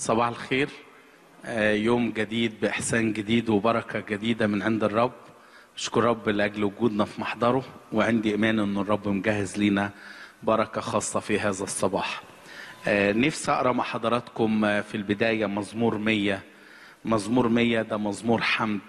صباح الخير آه، يوم جديد بإحسان جديد وبركة جديدة من عند الرب أشكر رب لأجل وجودنا في محضره وعندي إيمان أن الرب مجهز لينا بركة خاصة في هذا الصباح آه، نفسي أقرأ مع حضراتكم آه، في البداية مزمور مية مزمور مية ده مزمور حمد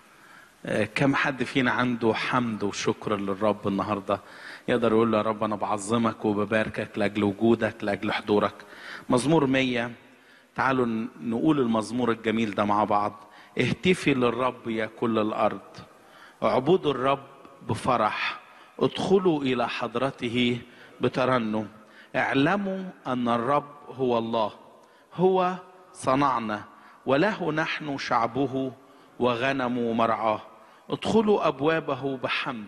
آه، كم حد فينا عنده حمد وشكر للرب النهارده يقدر يقول له يا رب انا بعظمك وبباركك لاجل وجودك لاجل حضورك مزمور مية تعالوا ن- نقول المزمور الجميل ده مع بعض اهتفي للرب يا كل الارض اعبدوا الرب بفرح ادخلوا الى حضرته بترنم اعلموا ان الرب هو الله هو صنعنا وله نحن شعبه وغنم مرعاه ادخلوا ابوابه بحمد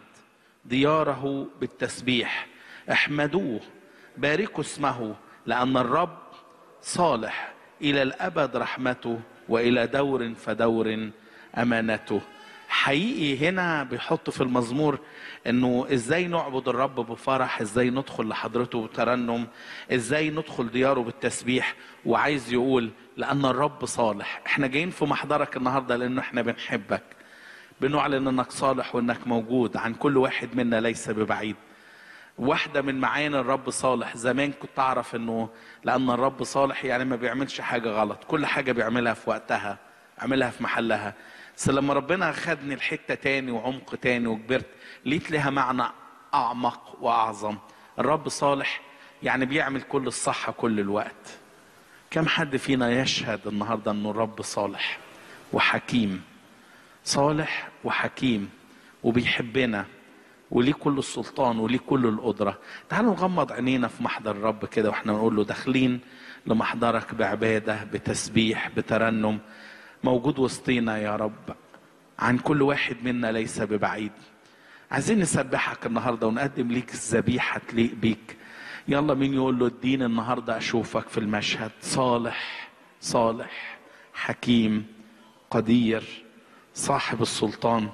دياره بالتسبيح احمدوه باركوا اسمه لان الرب صالح الى الابد رحمته والى دور فدور امانته حقيقي هنا بيحط في المزمور انه ازاي نعبد الرب بفرح ازاي ندخل لحضرته بترنم ازاي ندخل دياره بالتسبيح وعايز يقول لان الرب صالح احنا جايين في محضرك النهارده لانه احنا بنحبك بنعلن انك صالح وانك موجود عن كل واحد منا ليس ببعيد واحدة من معاني الرب صالح زمان كنت أعرف إنه لأن الرب صالح يعني ما بيعملش حاجة غلط كل حاجة بيعملها في وقتها عملها في محلها بس لما ربنا خدني الحتة تاني وعمق تاني وكبرت لقيت لها معنى أعمق وأعظم الرب صالح يعني بيعمل كل الصح كل الوقت كم حد فينا يشهد النهاردة إنه الرب صالح وحكيم صالح وحكيم وبيحبنا وليه كل السلطان وليه كل القدرة تعالوا نغمض عينينا في محضر الرب كده واحنا نقول له داخلين لمحضرك بعبادة بتسبيح بترنم موجود وسطينا يا رب عن كل واحد منا ليس ببعيد عايزين نسبحك النهارده ونقدم ليك الذبيحه تليق بيك يلا مين يقول له اديني النهارده اشوفك في المشهد صالح صالح حكيم قدير صاحب السلطان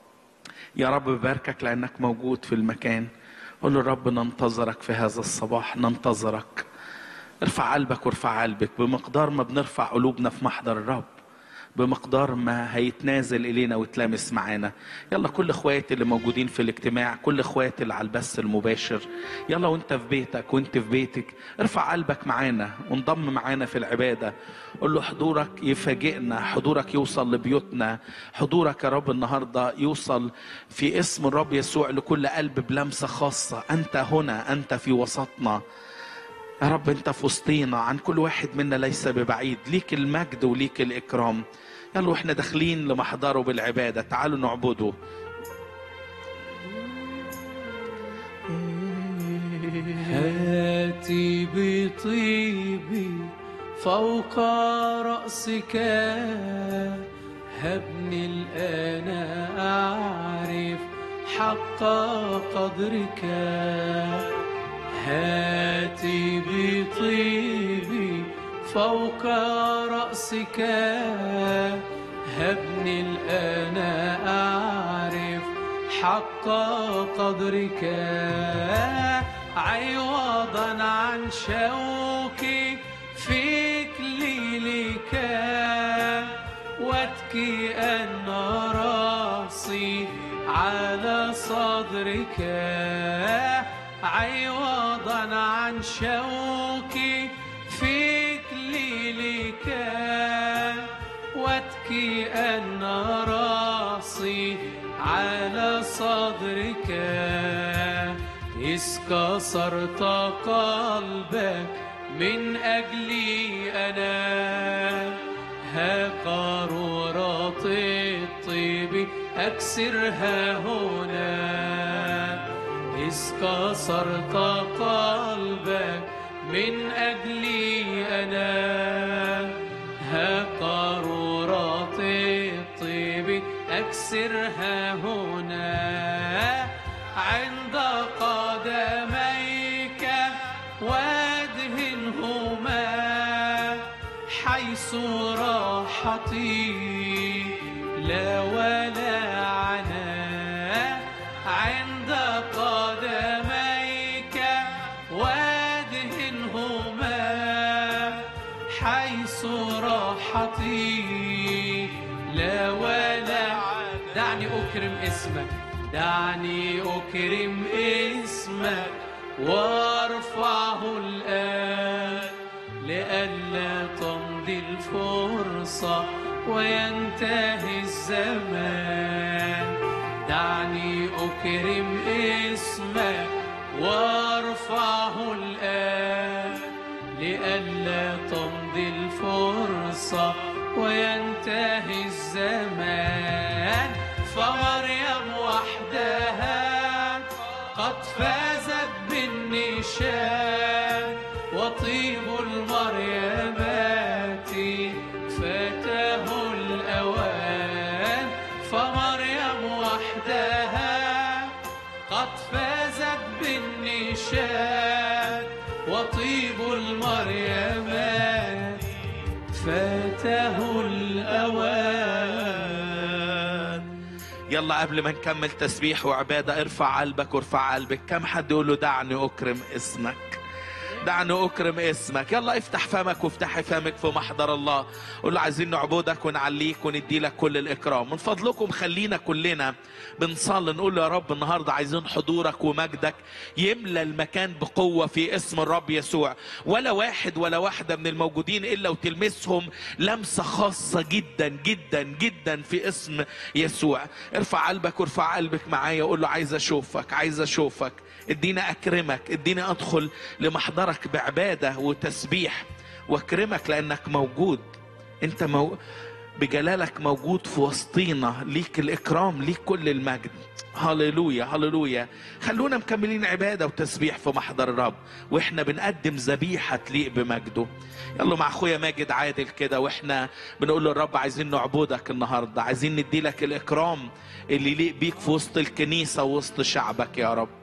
يا رب بباركك لانك موجود في المكان قول له رب ننتظرك في هذا الصباح ننتظرك ارفع قلبك وارفع قلبك بمقدار ما بنرفع قلوبنا في محضر الرب بمقدار ما هيتنازل الينا ويتلامس معانا يلا كل اخواتي اللي موجودين في الاجتماع كل اخواتي اللي على البث المباشر يلا وانت في بيتك وانت في بيتك ارفع قلبك معانا وانضم معانا في العباده قول له حضورك يفاجئنا حضورك يوصل لبيوتنا حضورك يا رب النهارده يوصل في اسم الرب يسوع لكل قلب بلمسه خاصه انت هنا انت في وسطنا يا رب انت في وسطينا عن كل واحد منا ليس ببعيد ليك المجد وليك الاكرام يلا واحنا داخلين لمحضره بالعباده تعالوا نعبده هاتي بطيبي فوق رأسك هبني الآن أعرف حق قدرك هاتي بطيبي فوق رأسك هبني الآن أعرف حق قدرك عوضا عن شوقي في كليلك واتكي أن راسي على صدرك عوضا عن شوقي في كليلك واتكي أن راسي على صدرك إذ كسرت قلبك من أجلي أنا ها قارورات الطيب أكسرها هنا إذ كسرت قلبك من أجلي أنا ها قارورات الطيب أكسرها هنا عند قدميك وادهنهما حيث راحتي لا ولا عنا عند قدميك وادهنهما حيث دعني أكرم اسمك دعني أكرم اسمك وارفعه الآن لئلا تمضي الفرصة وينتهي الزمان دعني أكرم اسمك وارفعه الآن لئلا تمضي الفرصة وينتهي الزمان فمريم وحدها قد فازت بالنشان وطيب المريمات فاته الأوان فمريم وحدها قد فازت بالنشان وطيب المريمات فاته الأوان يلا قبل ما نكمل تسبيح وعبادة ارفع قلبك وارفع قلبك كم حد يقول له دعني أكرم اسمك دعني أكرم اسمك يلا افتح فمك وافتحي فمك في محضر الله قول له عايزين نعبدك ونعليك وندي لك كل الإكرام من فضلكم خلينا كلنا بنصلي نقول له يا رب النهاردة عايزين حضورك ومجدك يملى المكان بقوة في اسم الرب يسوع ولا واحد ولا واحدة من الموجودين إلا وتلمسهم لمسة خاصة جدا جدا جدا في اسم يسوع ارفع قلبك وارفع قلبك معايا وقول له عايز أشوفك عايز أشوفك اديني اكرمك اديني ادخل لمحضرك بعباده وتسبيح واكرمك لانك موجود انت مو... بجلالك موجود في وسطينا ليك الاكرام ليك كل المجد هللويا هللويا خلونا مكملين عباده وتسبيح في محضر الرب واحنا بنقدم ذبيحه تليق بمجده يلا مع اخويا ماجد عادل كده واحنا بنقول له الرب عايزين نعبدك النهارده عايزين ندي لك الاكرام اللي يليق بيك في وسط الكنيسه ووسط شعبك يا رب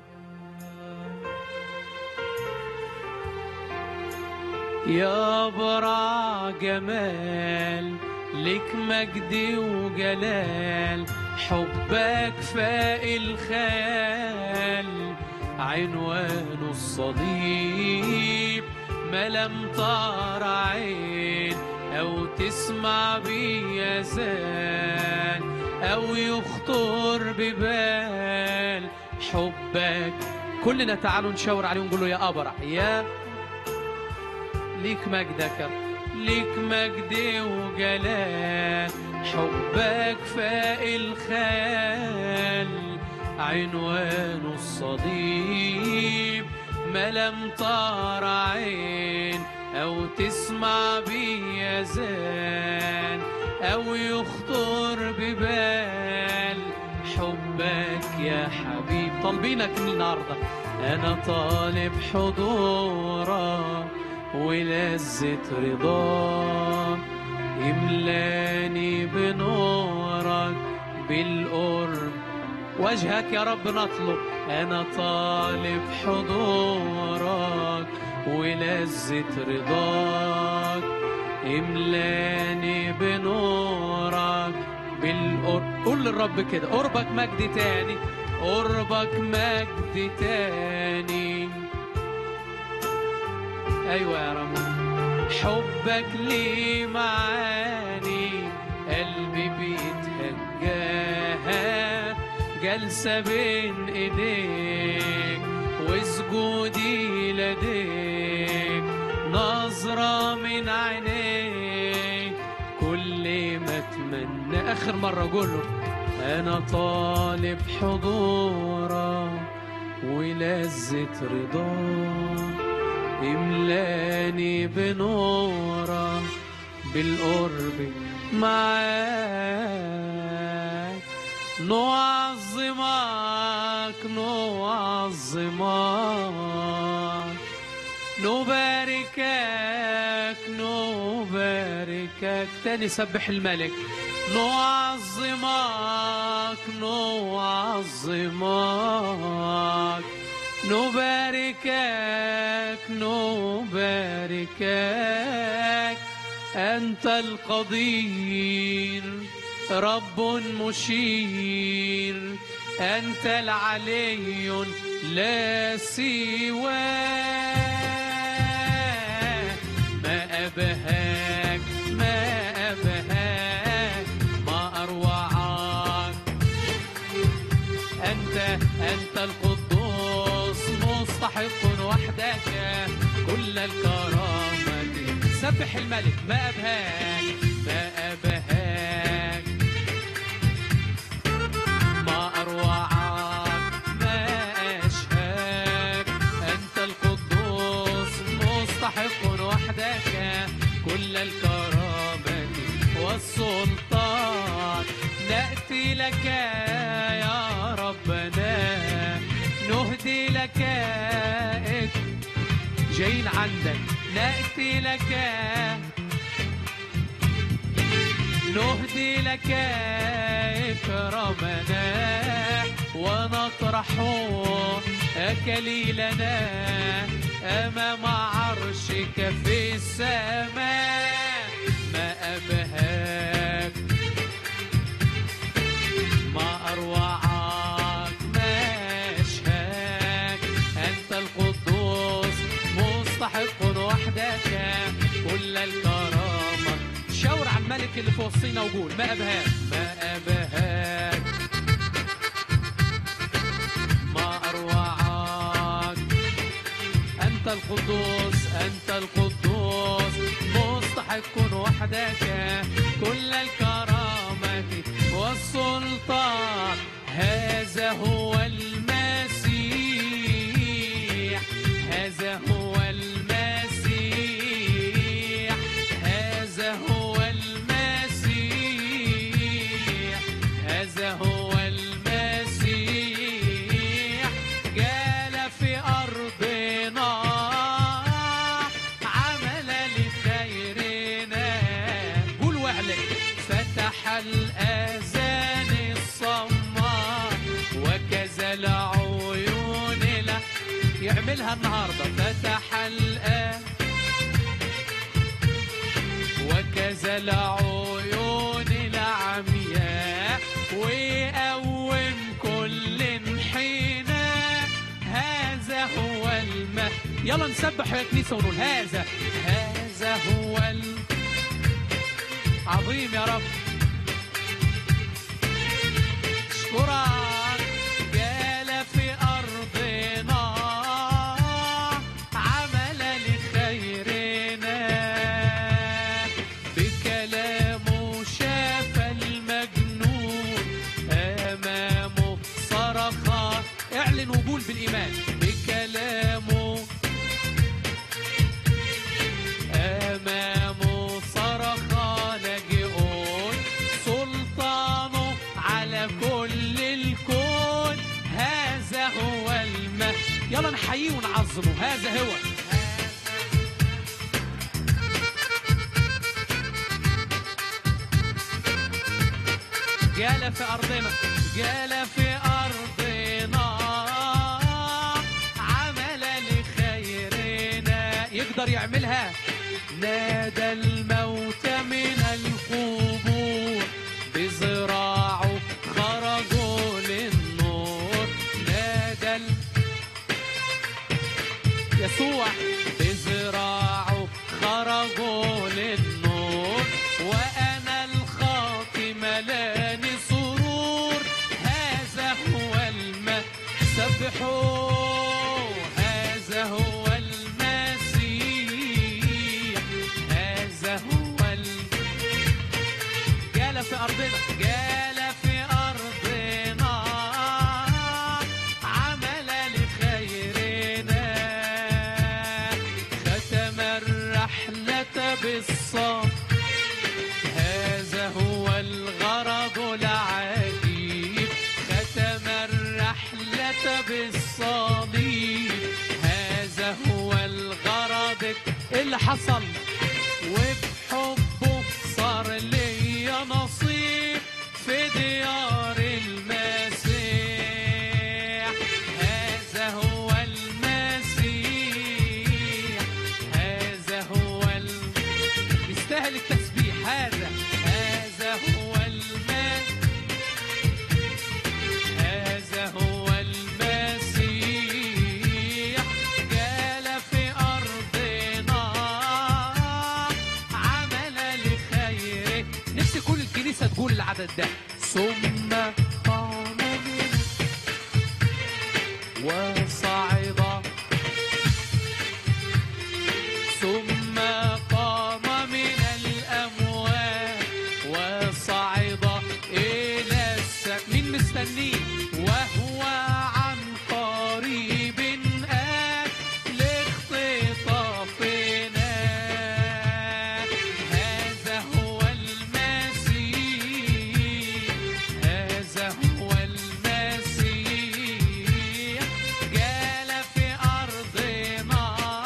يا برع جمال لك مجد وجلال حبك فاق الخيال عنوان الصليب ما لم تر عين أو تسمع بيه زال أو يخطر ببال حبك كلنا تعالوا نشاور عليه ونقول له يا أبرع يا ليك مجدك يا رب. ليك مجد وجلال حبك فاق الخيال عنوان الصليب ما لم تر عين أو تسمع بيه زان أو يخطر ببال حبك يا حبيب طالبينك النهارده أنا طالب حضورك ولذة رضاك املاني بنورك بالقرب وجهك يا رب نطلب انا طالب حضورك ولذة رضاك املاني بنورك بالقرب قول للرب كده قربك مجد تاني قربك مجد تاني ايوه يا رب حبك لي معاني قلبي بيتهجاها جلسة بين ايديك وسجودي لديك نظرة من عينيك كل ما اتمنى اخر مرة اقوله انا طالب حضورك ولذة رضاك املاني بنورك بالقرب معاك نعظمك نعظمك نباركك نباركك تاني سبح الملك نعظمك نعظمك نباركك نباركك أنت القدير رب مشير أنت العلي لا سواك ما أبهاك ما أبهاك ما أروعك أنت أنت القدوس مستحق وحدك كل الكرامة سبح الملك ما أبهاك ما أبهاك ما أروعك ما أشهاك أنت القدوس مستحق وحدك كل الكرامة والسلطان نأتي لك يا ربنا نهدي لك جايين عندك نأتي لك نهدي لك إكرامنا ونطرح أكليلنا أمام عرشك في السماء ما أبهاك ما أروعك ما أشهاك أنت القدوس مستحق وحدك كل الكرامة شاور على الملك اللي في وسطينا وقول ما أبهاك ما أبهاك ما أروعك أنت القدوس أنت القدوس مستحق وحدك كل الكرامة والسلطان هذا هو المسيح هذا هو المسيح هذا هو المسيح هذا هو المسيح جال في أرضنا عمل لخيرنا قول واعلن فتح الآذان الصماء وكذا العيون له يعملها النهارده فتح الآن وكذا العيون العمياء ويقوم كل حينا هذا هو الم يلا نسبح يا كنيسة ونقول هذا هذا هو ال... عظيم يا رب اشكرك جال في أرضنا عمل لخيرنا بكلامه شاف المجنون أمامه صرخ اعلن وقول بالإيمان بكلامه أمامه صرخ لاجئون سلطانه على كل الكون هذا هو الم يلا نحييه ونعظمه هذا هو جال في أرضنا جال في أرضنا عمل لخيرنا يقدر يعملها نادى الموت من القبور بذراعه خرجوا للنور نادى ال... يسوع بذراعه خرجوا للنور وأنا الخاطي ملاني سرور هذا هو الم سبحوا هذا هو المسيح هذا هو ال... جال في أرضنا جال في أرضنا عمل لخيرنا ختم الرحلة بالصبر هذا هو الغرض العجيب ختم الرحلة بالصليب هذا هو الغرض إيه اللي حصل وبحبه صار لي نصيب في ديار المسيح هذا هو المسيح هذا هو ال... يستاهل التسبيح هذا هذا هو المسيح هذا هو المسيح جال في أرضنا عمل لخيره نفسي كل الكنيسة تقول العدد ده ثم قام من وصعد ثم قام من الأموات وصعد إلى السماء مين مستنيه وهو عن قريب آت لاختطافنا هذا هو المسيح هذا هو المسيح جال في أرضنا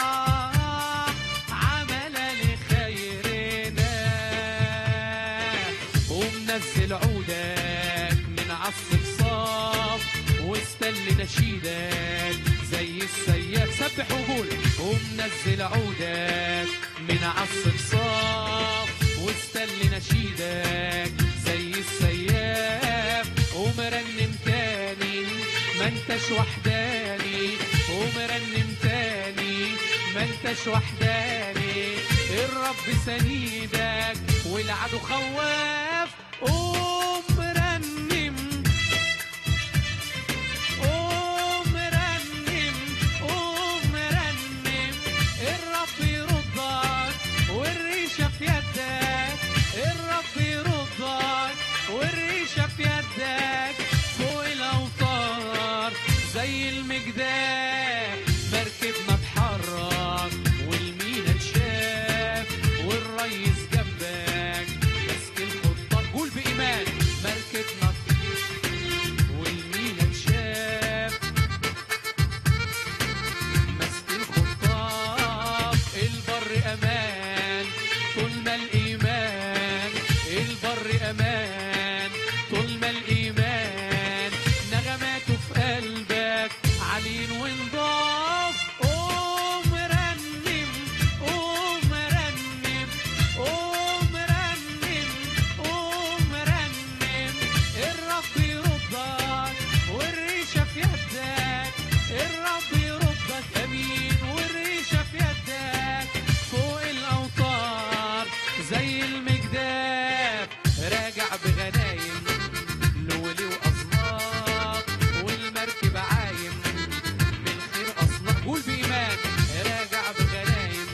عمل لخيرنا ومنزل عودك من عصر صاف واستل نشيدك زي السياف سبح وقول ومنزل عودك من عصر صاف واستل نشيدك زي السياف ومرنم تاني ما انتش وحداني ومرنم تاني ما انتش وحداني الرب سنيدك والعدو خواف قوم رنم قوم رنم قوم رنم الرب يردك والريشة في يدك الرب يردك والريشة في يدك فوق الأوتار زي المجداف مركبنا اتحرك والمينا اتشاف والريس جنبك ماسك الخطة قول بإيمان مركبنا والمينا اتشاف ماسك الخطاف البر امان طول ما الايمان البر امان طول ما الايمان نغماته في قلبك عالين ونضاف قوم رنم قوم رنم قوم رنم قوم رنم الرب يردك والريشه في يدك الرب يردك امين والريشه في يدك فوق الاوتار زي المجداف راجع بغنايم لولي واصناف والمركب عايم بالخير اصناف قول بايمان راجع بغنايم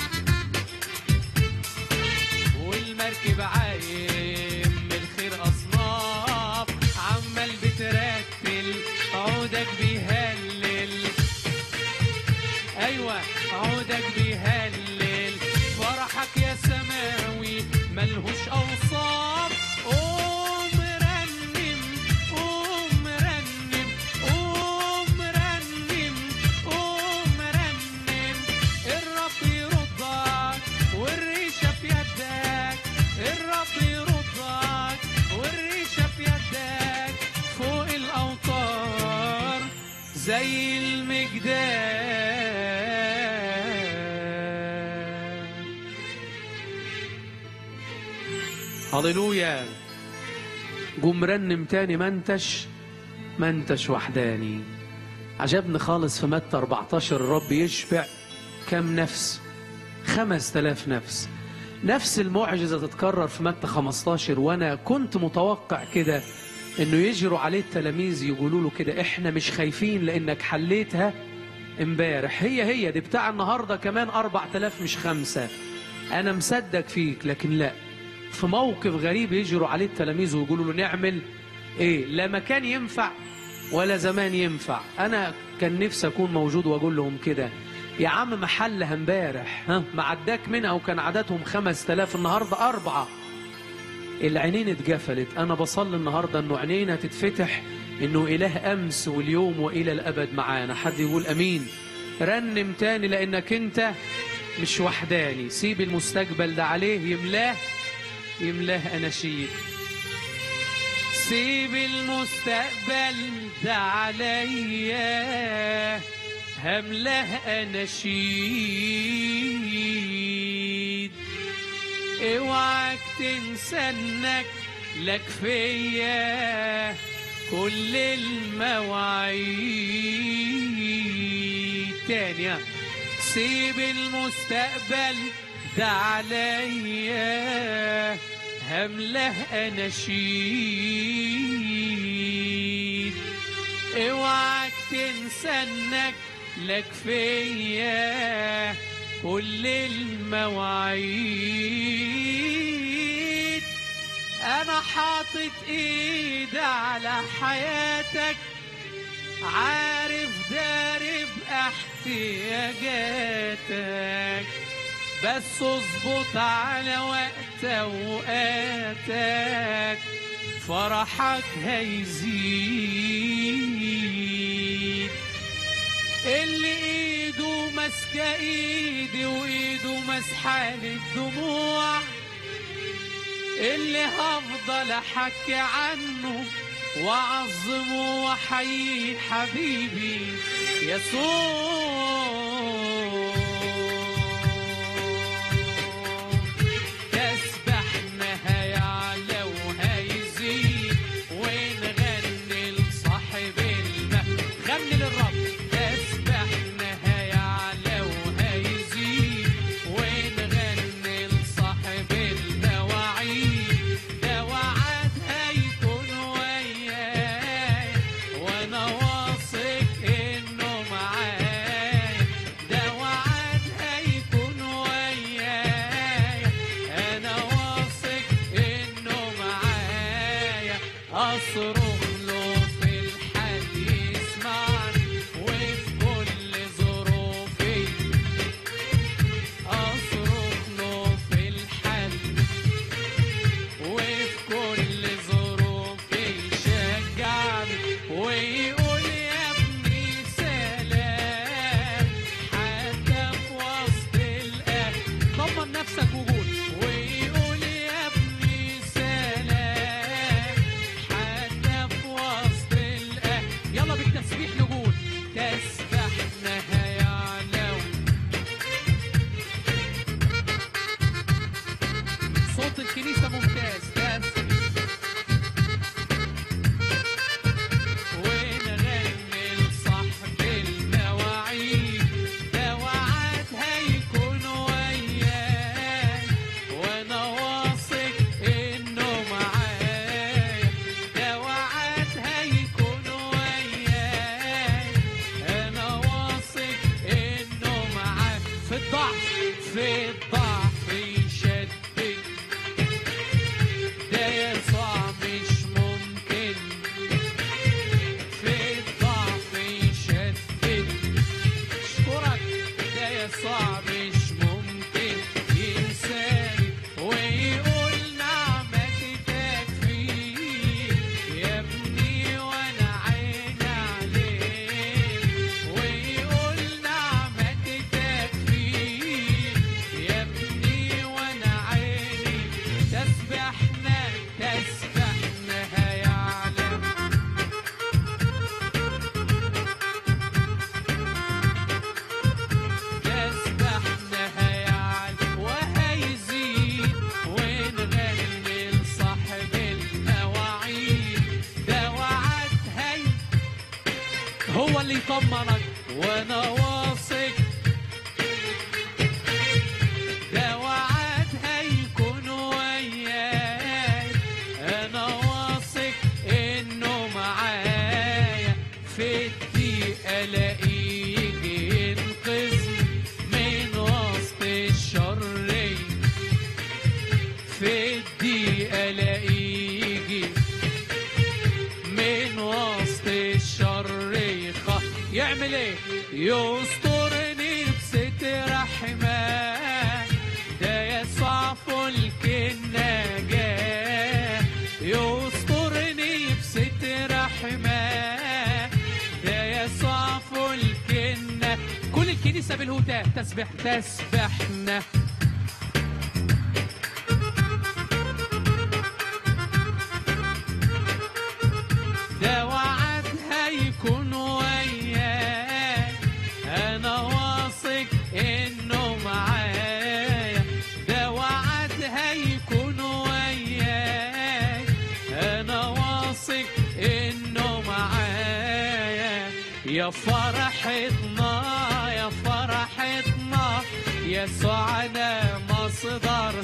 والمركب عايم بالخير اصناف عمال بترتل عودك بيهلل ايوه عودك بيهلل فرحك يا سماوي ملهوش اوصاف قوم رنم قوم رنم قوم رنم قوم رنم الرب يردك والريشه في يدك الرب يردك والريشه في يدك فوق الاوتار زي المجدان هللويا قوم رنم تاني ما انتش ما انتش وحداني عجبني خالص في متى 14 الرب يشبع كم نفس خمس تلاف نفس نفس المعجزة تتكرر في متى 15 وأنا كنت متوقع كده إنه يجروا عليه التلاميذ يقولوا له كده إحنا مش خايفين لأنك حليتها امبارح هي هي دي بتاع النهاردة كمان أربع تلاف مش خمسة أنا مصدق فيك لكن لا في موقف غريب يجروا عليه التلاميذ ويقولوا له نعمل إيه لا مكان ينفع ولا زمان ينفع أنا كان نفسي أكون موجود وأقول لهم كده يا عم محلها امبارح ها ما عداك منها وكان عددهم خمس تلاف النهاردة أربعة العينين اتقفلت أنا بصلي النهاردة إنه عينينا تتفتح إنه إله أمس واليوم وإلى الأبد معانا حد يقول أمين رنم تاني لأنك أنت مش وحداني سيب المستقبل ده عليه يملاه يملاه أناشيد سيب المستقبل ده عليا همله أناشيد اوعك تنسى انك لك فيا كل المواعيد تانية سيب المستقبل ده عليا همله اناشيد اوعك تنسى انك لك فيا كل المواعيد انا حاطط ايدي على حياتك عارف دارب احتياجاتك بس اظبط على وقت اوقاتك فرحك هيزيد اللي ايده ماسكه ايدي وايده مسحه الدموع اللي هفضل احكي عنه واعظمه واحييه حبيبي يسوع تسبحنا هيعلى وهيزيد ونغني لصاحب المجد غني للرب تسبحنا هيعلى وهيزيد ونغني لصاحب المواعيد ده وعد هيكون وياي وانا واثق انه معايا ده وعد هيكون وياي انا واثق انه معايا اصرخ له في الحال يسمعني وفي كل ظروفي اصرخ له في الحال وفي كل ظروفي يشجعني ويقول يا ابني سلام حتى في وسط الأهل طمن نفسك وقول ويقول يا ابني سلام حتى في وسط الأهل يلا بالتسبيح نقول تسبحنا هيعلو صوت الكنيسة ممتاز تسبح ونغني لصاحب المواعيد ده وعد هيكون وياي وانا واثق انه معايا ده وعد هيكون وياي انا واثق انه معايا في الضعف في الضعف يشدد ده يسوع مش ممكن في الضعف يشدد اشكرك ده يسوع مش ممكن ينساني ويقول نعمتي تكفيني يا ابني وانا عين عليك ويقول نعمتي تكفيني يا ابني وانا عيني تسبحنا تسبحنا هيعلم تسبحنا هيعلم وهيزيد ونغني لصاحب المواعيد ده وعد هي هو اللي يطمنك وانا واثق ده وعد هيكون وياي انا واثق انه معايا في الضيقه الاقيه يجي ينقذني من وسط الشر في الضيقه الاقيه يجي من وسط الشر يخ يعمل ايه يسترني بستر حماه ده يسوع فلك النجاة يسترني بستر حماه ده يسوع فلك النجاة كل الكنيسة بالهتاف تسبح تسبحنا ده وعد هيكون وياي انا واثق انه معايا ده وعد هيكون وياي انا واثق انه معايا يا فرحتنا يا فرحتنا يسوعنا مصدر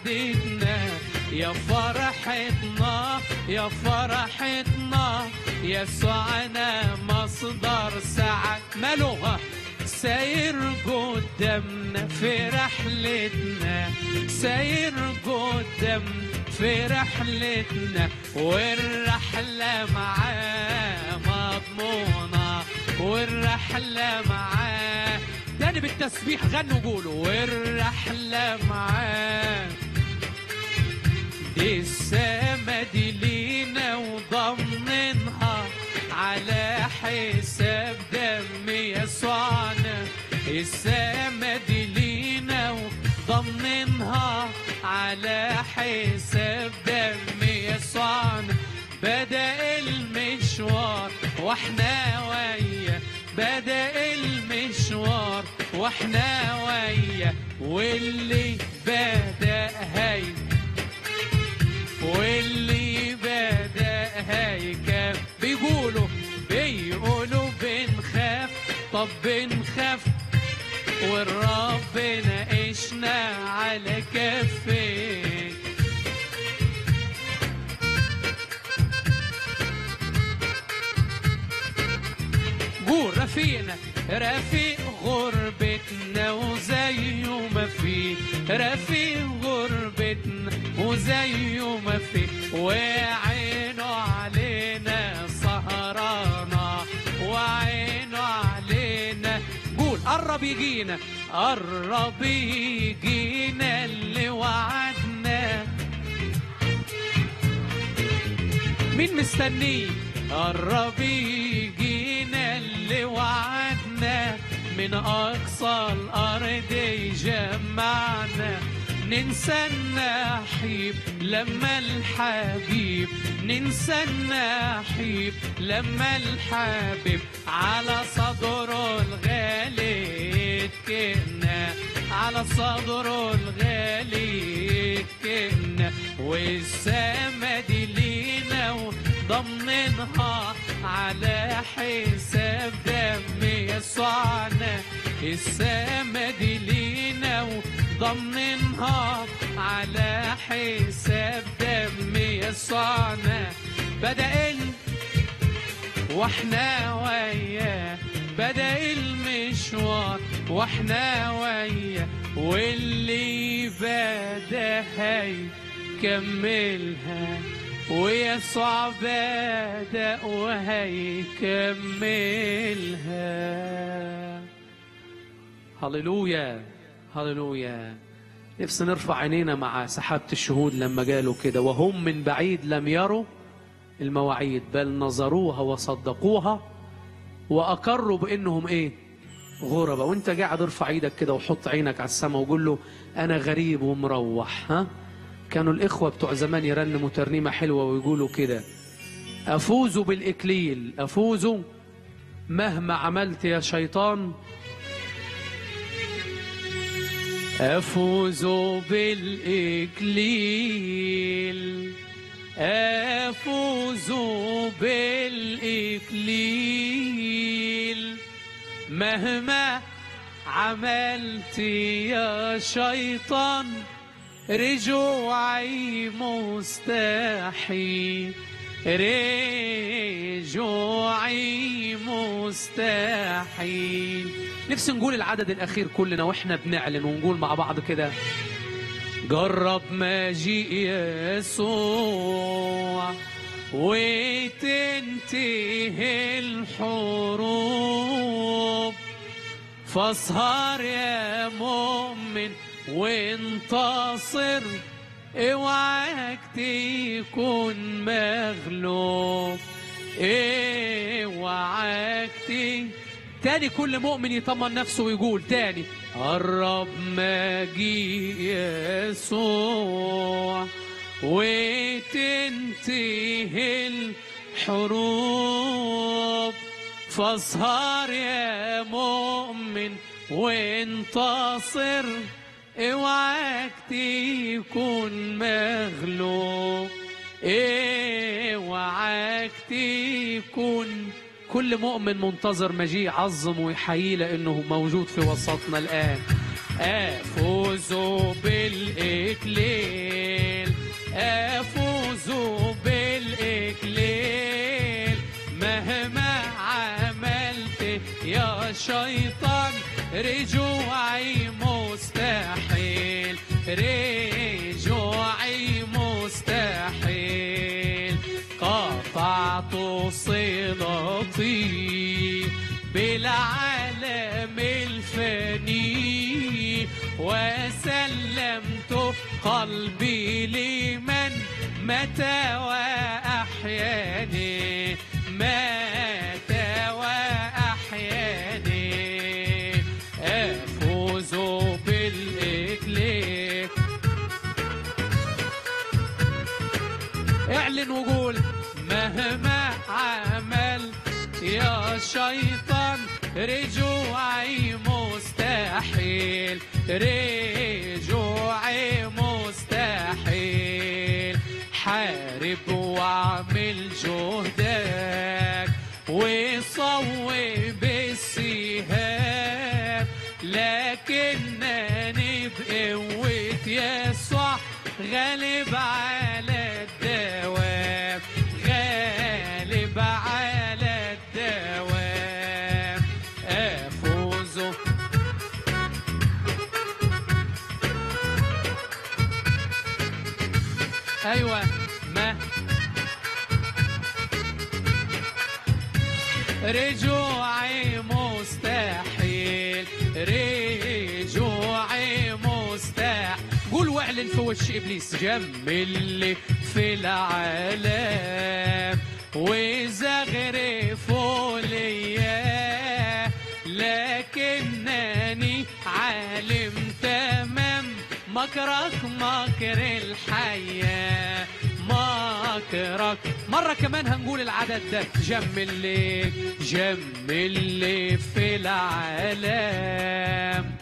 سعادتنا يا فرحتنا يا فرحتنا يسوعنا مصدر سعة ماله ساير قدامنا في رحلتنا ساير قدامنا في رحلتنا والرحلة معاه مضمونة والرحلة معاه تاني بالتسبيح غنوا قولوا والرحلة معاه دي السما دي لينا وضمنها على حساب دم يسوعنا السما دي لينا وضمنها على حساب دم يسوعنا بدأ المشوار واحنا ويا بدأ المشوار واحنا ويا واللي بدأ هي واللي بدأ هيكف بيقولوا بيقولوا بنخاف طب بنخاف والرب ناقشنا على كفين قول رفيقنا رفيق غربتنا وزيه ما في رفيق غربتنا وزيه ما في وعينه علينا سهرانة وعينه علينا قول قرب يجينا قرب يجينا اللي وعدنا مين مستنيه قرب يجينا اللي وعدنا من أقصى الأرض يجمعنا ننسى النحيب لما الحبيب ننسى النحيب لما الحبيب على صدره الغالي كنا على صدره الغالي كنا والسما دي لينا وضمنها على حساب دم يسوعنا السما دي لينا وضمنها على حساب دم يسوعنا بدأ ال- واحنا وياه بدأ المشوار واحنا وياه واللي بدا هيكملها ويسوع بدا وهيكملها هللويا هللويا نفسي نرفع عينينا مع سحابة الشهود لما قالوا كده وهم من بعيد لم يروا المواعيد بل نظروها وصدقوها وأقروا بأنهم إيه غربة وانت قاعد ارفع ايدك كده وحط عينك على السماء وقول له انا غريب ومروح ها كانوا الاخوة بتوع زمان يرنموا ترنيمة حلوة ويقولوا كده افوز بالاكليل افوز مهما عملت يا شيطان أفوز بالإكليل أفوز بالإكليل مهما عملت يا شيطان رجوعي مستحيل رجوعي مستحيل نفسي نقول العدد الأخير كلنا وإحنا بنعلن ونقول مع بعض كده جرب مجيء يسوع وتنتهي الحروب فاسهر يا مؤمن وانتصر اوعاك تكون مغلوب اوعاك تكون تاني كل مؤمن يطمن نفسه ويقول تاني قرب مجيء يسوع وتنتهي الحروب فاسهر يا مؤمن وانتصر اوعاك تكون مغلوب اوعاك تكون كل مؤمن منتظر مجيء عظم ويحييه لانه موجود في وسطنا الان افوز بالاكليل افوز بالاكليل شيطان رجوعي مستحيل رجوعي مستحيل قطعت صلتي بالعالم الفاني وسلمت قلبي لمن مات وأحياني مات وأحياني أفوز بالإكليل اعلن وقول مهما عمل يا شيطان رجوعي مستحيل رجوعي مستحيل حارب واعمل جهدك وصوب السهام لكنني بقوة يسوع غالب على الدوام غالب على الدوام أفوز أيوة ما رجوعي مستحيل رجوعي مستحيل قول واعلن في وش ابليس جمل في العالم وزغرفوا ليا لكنني عالم تمام مكرك مكر الحياة مكرك مرة كمان هنقول العدد ده جمل لي جمل لي في العالم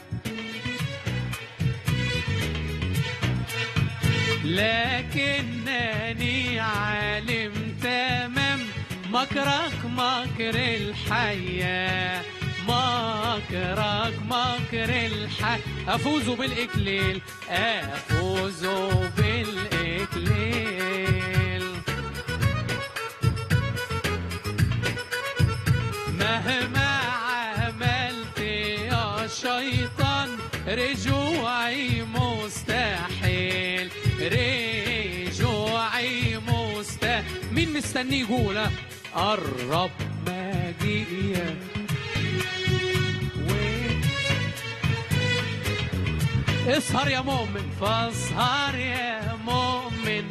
لكنني عالم تمام مكرك مكر الحياة مكرك مكر الحياة أفوز بالإكليل أفوز بالإكليل مهما عملت يا شيطان رجوعي مستحيل رجوعي مستحيل مين مستني يقول ها؟ قرب مجيئك و- اسهر يا مؤمن فاسهر يا مؤمن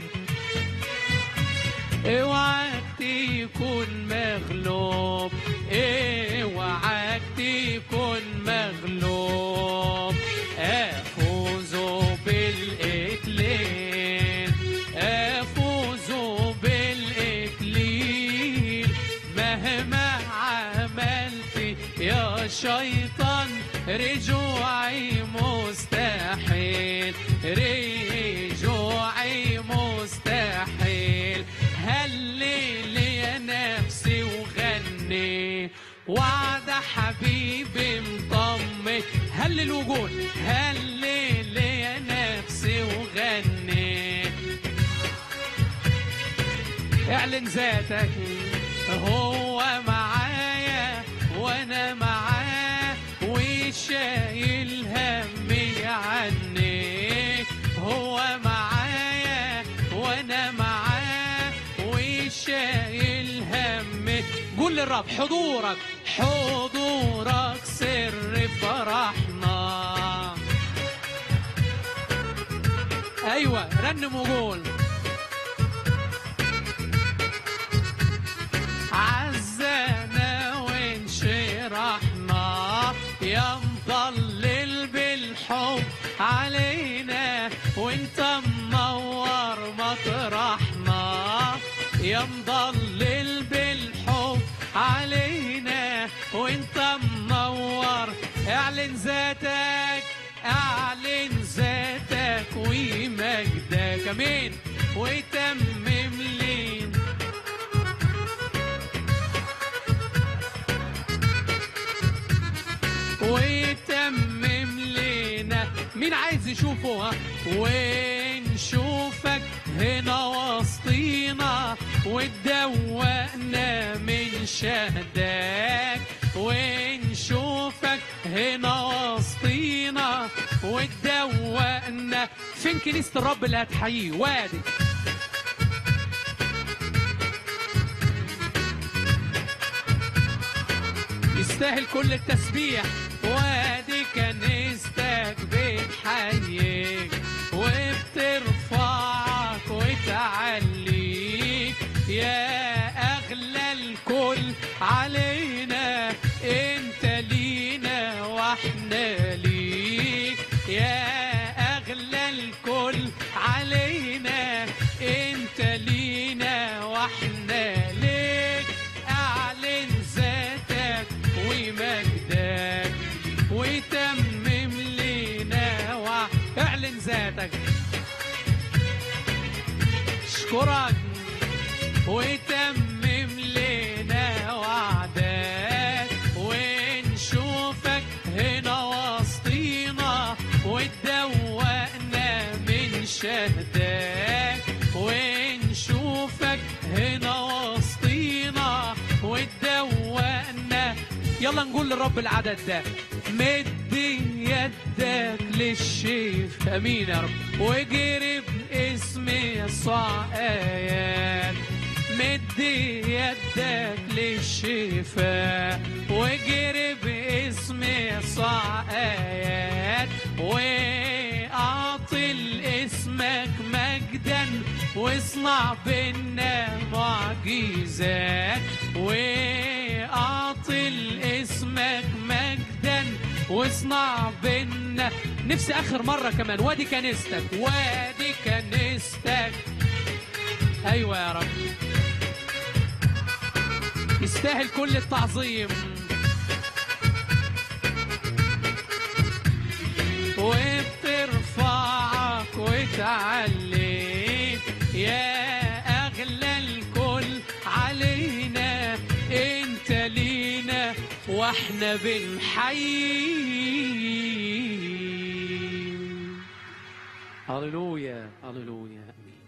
اوعك تكون مغلوب اوعك تكون مغلوب افوز بالاكليل افوز بالاكليل مهما عملت يا شيطان رجوعي مستحيل رجوعي مستحيل هلل يا نفسي وغني وعد حبيبي مطمن هلل وقول هلل يا نفسي وغني اعلن ذاتك هو معايا وانا معاه وشايل همي عني هو معايا وانا معاه وشايل همي قول للرب حضورك حضورك سر فرحنا ايوه رنم وقول عزنا وانشرحنا يا مضلل بالحب علينا وانت منور مطرحنا يا مضلل بالحب علينا وانت منور اعلن ذاتك اعلن ذاتك ومجدك امين وتمم لي ويتمم لنا مين عايز يشوفه ها ونشوفك هنا وسطينا وتدوقنا من شهدك ونشوف هنا وسطينا وتدوقنا فين كنيسة الرب اللي هتحييه وادي يستاهل كل التسبيح وادي كنيستك بتحييك وبترفعك وتعليك يا اغلى الكل علينا انت لينا واحنا ليك يا اغلى الكل علينا انت لينا واحنا ليك اعلن ذاتك ومجدك وتمم لنا وع... اعلن ذاتك اشكرك وتمم لنا وعدك ونشوفك هنا وسطينا وتدوقنا من شهدك ونشوفك هنا وسطينا وتدوقنا يلا نقول للرب العدد ده مد يدك للشيف امين يا رب واجري باسم يسوع ايات مد يدك للشفاء واجري باسم يسوع ايات واعطي لاسمك مجدا واصنع بينا معجزات واعطي لاسمك مجدا واصنع بينا نفسي اخر مره كمان وادي كنيستك وادي كنيستك ايوه يا رب يستاهل كل التعظيم وبترفعك وتعليك يا اغلى الكل علينا انت لينا واحنا بنحيي هللويا هللويا امين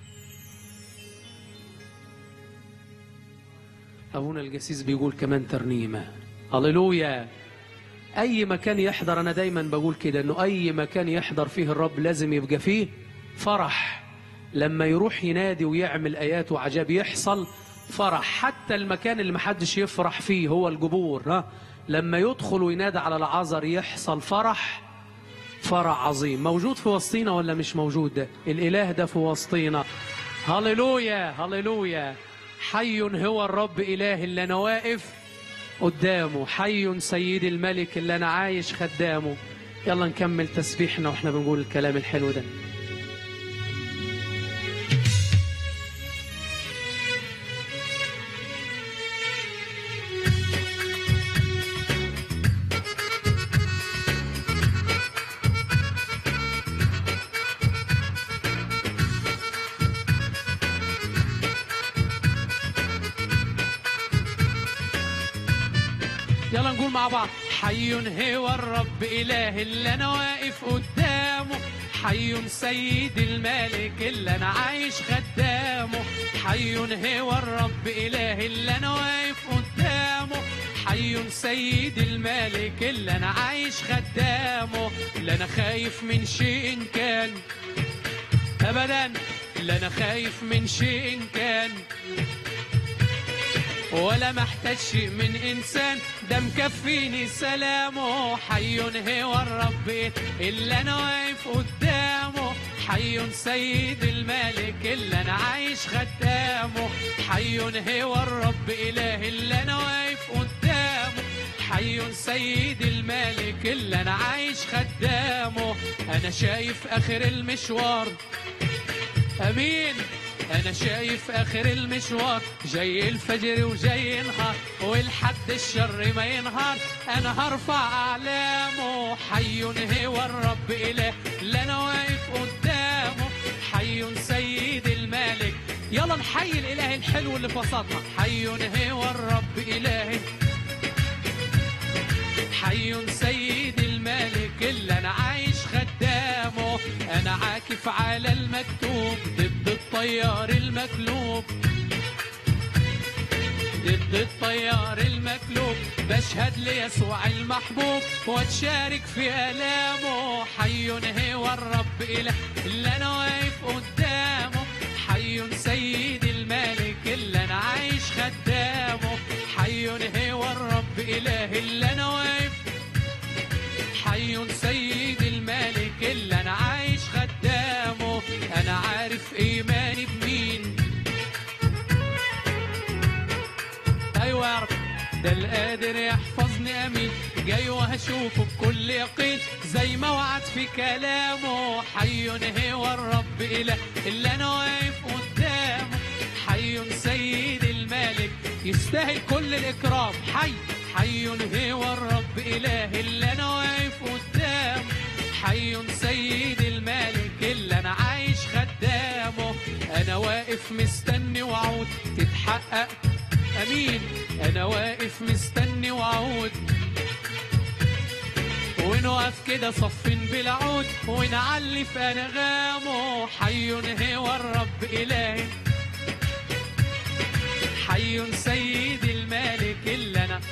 ابونا الجسيس بيقول كمان ترنيمه هللويا اي مكان يحضر انا دايما بقول كده انه اي مكان يحضر فيه الرب لازم يبقى فيه فرح لما يروح ينادي ويعمل ايات وعجاب يحصل فرح حتى المكان اللي محدش يفرح فيه هو الجبور ها لما يدخل وينادي على العذر يحصل فرح فرح عظيم موجود في وسطينا ولا مش موجود ده الاله ده في وسطينا هللويا هللويا حي هو الرب اله اللي انا واقف قدامه حي سيدي الملك اللي انا عايش خدامه يلا نكمل تسبيحنا واحنا بنقول الكلام الحلو ده يلا نقول مع بعض حي هو الرب إله اللي أنا واقف قدامه حي سيد الملك اللي أنا عايش خدامه حي هو الرب إله اللي أنا واقف قدامه حي سيد الملك اللي أنا عايش خدامه لا أنا خايف من شيء كان أبدا لا أنا خايف من شيء كان ولا محتاج شيء من انسان ده مكفيني سلامه حي هو الرب اللي انا واقف قدامه حي سيد الملك اللي انا عايش خدامه حي هو الرب اله اللي انا واقف قدامه حي سيد الملك اللي انا عايش خدامه انا شايف اخر المشوار امين انا شايف اخر المشوار جاي الفجر وجاي ينهار والحد الشر ما ينهار انا هرفع اعلامه حي هو الرب اله اللي انا واقف قدامه حي سيد الملك يلا نحيي الاله الحلو اللي في وسطنا حي هو الرب اله حي سيد الملك اللي انا عايش خدامه انا عاكف على المكتوب ضد الطيار المكلوب ضد الطيار المكلوب بشهد ليسوع المحبوب واتشارك في آلامه حي هو الرب إله اللي أنا واقف قدامه حي سيد الملك اللي أنا عايش خدامه حي هو الرب إله اللي أنا واقف حي سيد الملك اللي أنا عايش خدامه أنا عارف إيماني بمين ايوه يا رب ده القادر يحفظني امين جاي وهشوفه بكل يقين زي ما وعد في كلامه حي هو الرب اله اللي انا واقف قدامه حي سيد الملك يستاهل كل الاكرام حي حي هو الرب اله اللي انا واقف قدامه حي سيد الملك اللي انا عايش خدامه انا واقف مستني وعود تتحقق امين انا واقف مستني وعود ونقف كده صفين بالعود ونعلي في انغامه حي هو الرب الهي حي سيد الملك اللي انا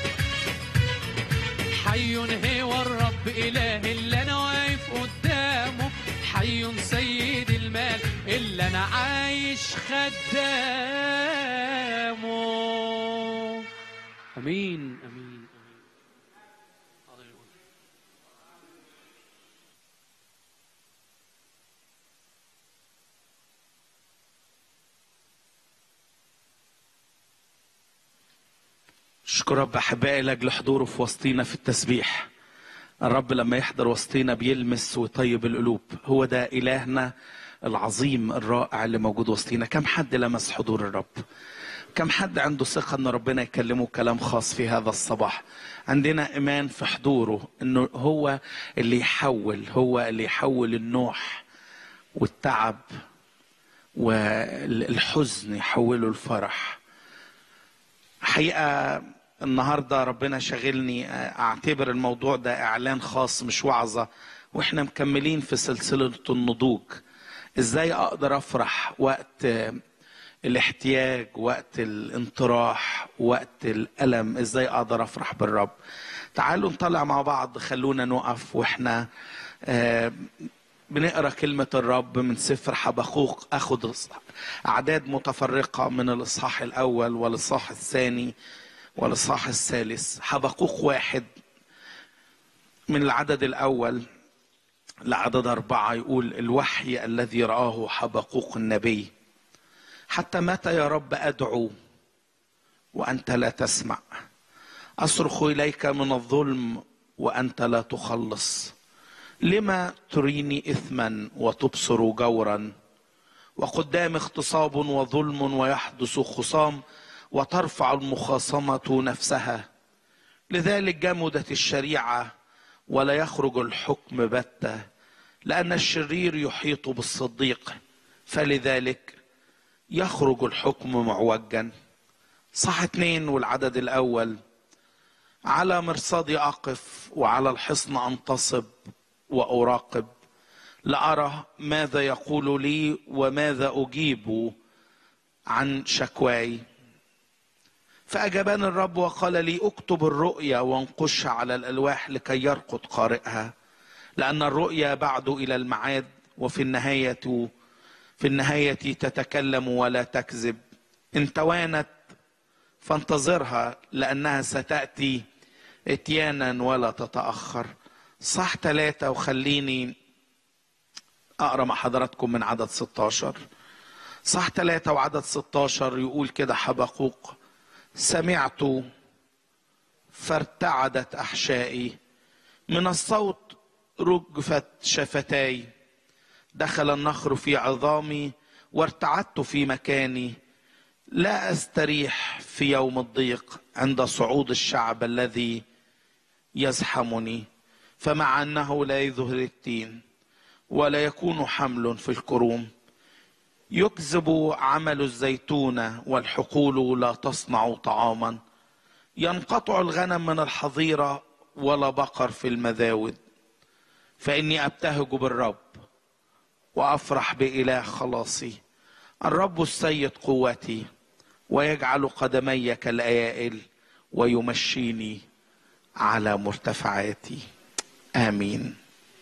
حي هو الرب اله اللي انا واقف قدامه حي سيد المال اللي انا عايش خدامه امين امين امين هللويا. اشكر رب احبائي لاجل حضوره في وسطينا في التسبيح الرب لما يحضر وسطينا بيلمس ويطيب القلوب هو ده الهنا العظيم الرائع اللي موجود وسطينا كم حد لمس حضور الرب كم حد عنده ثقة ان ربنا يكلمه كلام خاص في هذا الصباح عندنا ايمان في حضوره انه هو اللي يحول هو اللي يحول النوح والتعب والحزن يحوله الفرح حقيقة النهاردة ربنا شغلني أعتبر الموضوع ده إعلان خاص مش وعظة وإحنا مكملين في سلسلة النضوج إزاي أقدر أفرح وقت الاحتياج وقت الانطراح وقت الألم إزاي أقدر أفرح بالرب تعالوا نطلع مع بعض خلونا نقف وإحنا آه بنقرا كلمة الرب من سفر حبقوق اخد اعداد متفرقة من الاصحاح الاول والاصحاح الثاني والاصحاح الثالث حبقوق واحد من العدد الاول لعدد اربعة يقول الوحي الذي رآه حبقوق النبي حتى متى يا رب ادعو وانت لا تسمع اصرخ اليك من الظلم وانت لا تخلص لما تريني اثما وتبصر جورا وقدام اغتصاب وظلم ويحدث خصام وترفع المخاصمه نفسها لذلك جمدت الشريعه ولا يخرج الحكم بته لان الشرير يحيط بالصديق فلذلك يخرج الحكم معوجا صح اتنين والعدد الاول على مرصدي اقف وعلى الحصن انتصب واراقب لارى ماذا يقول لي وماذا اجيب عن شكواي فاجابني الرب وقال لي اكتب الرؤيا وانقشها على الالواح لكي يرقد قارئها لان الرؤيا بعد الى المعاد وفي النهايه في النهايه تتكلم ولا تكذب ان توانت فانتظرها لانها ستاتي اتيانا ولا تتاخر صح ثلاثة وخليني أقرأ مع حضراتكم من عدد 16 صح ثلاثة وعدد 16 يقول كده حبقوق سمعت فارتعدت أحشائي من الصوت رجفت شفتاي دخل النخر في عظامي وارتعدت في مكاني لا استريح في يوم الضيق عند صعود الشعب الذي يزحمني فمع انه لا يظهر التين ولا يكون حمل في الكروم يكذب عمل الزيتون والحقول لا تصنع طعاما ينقطع الغنم من الحظيره ولا بقر في المذاود فاني ابتهج بالرب وافرح باله خلاصي الرب السيد قوتي ويجعل قدمي كالايائل ويمشيني على مرتفعاتي امين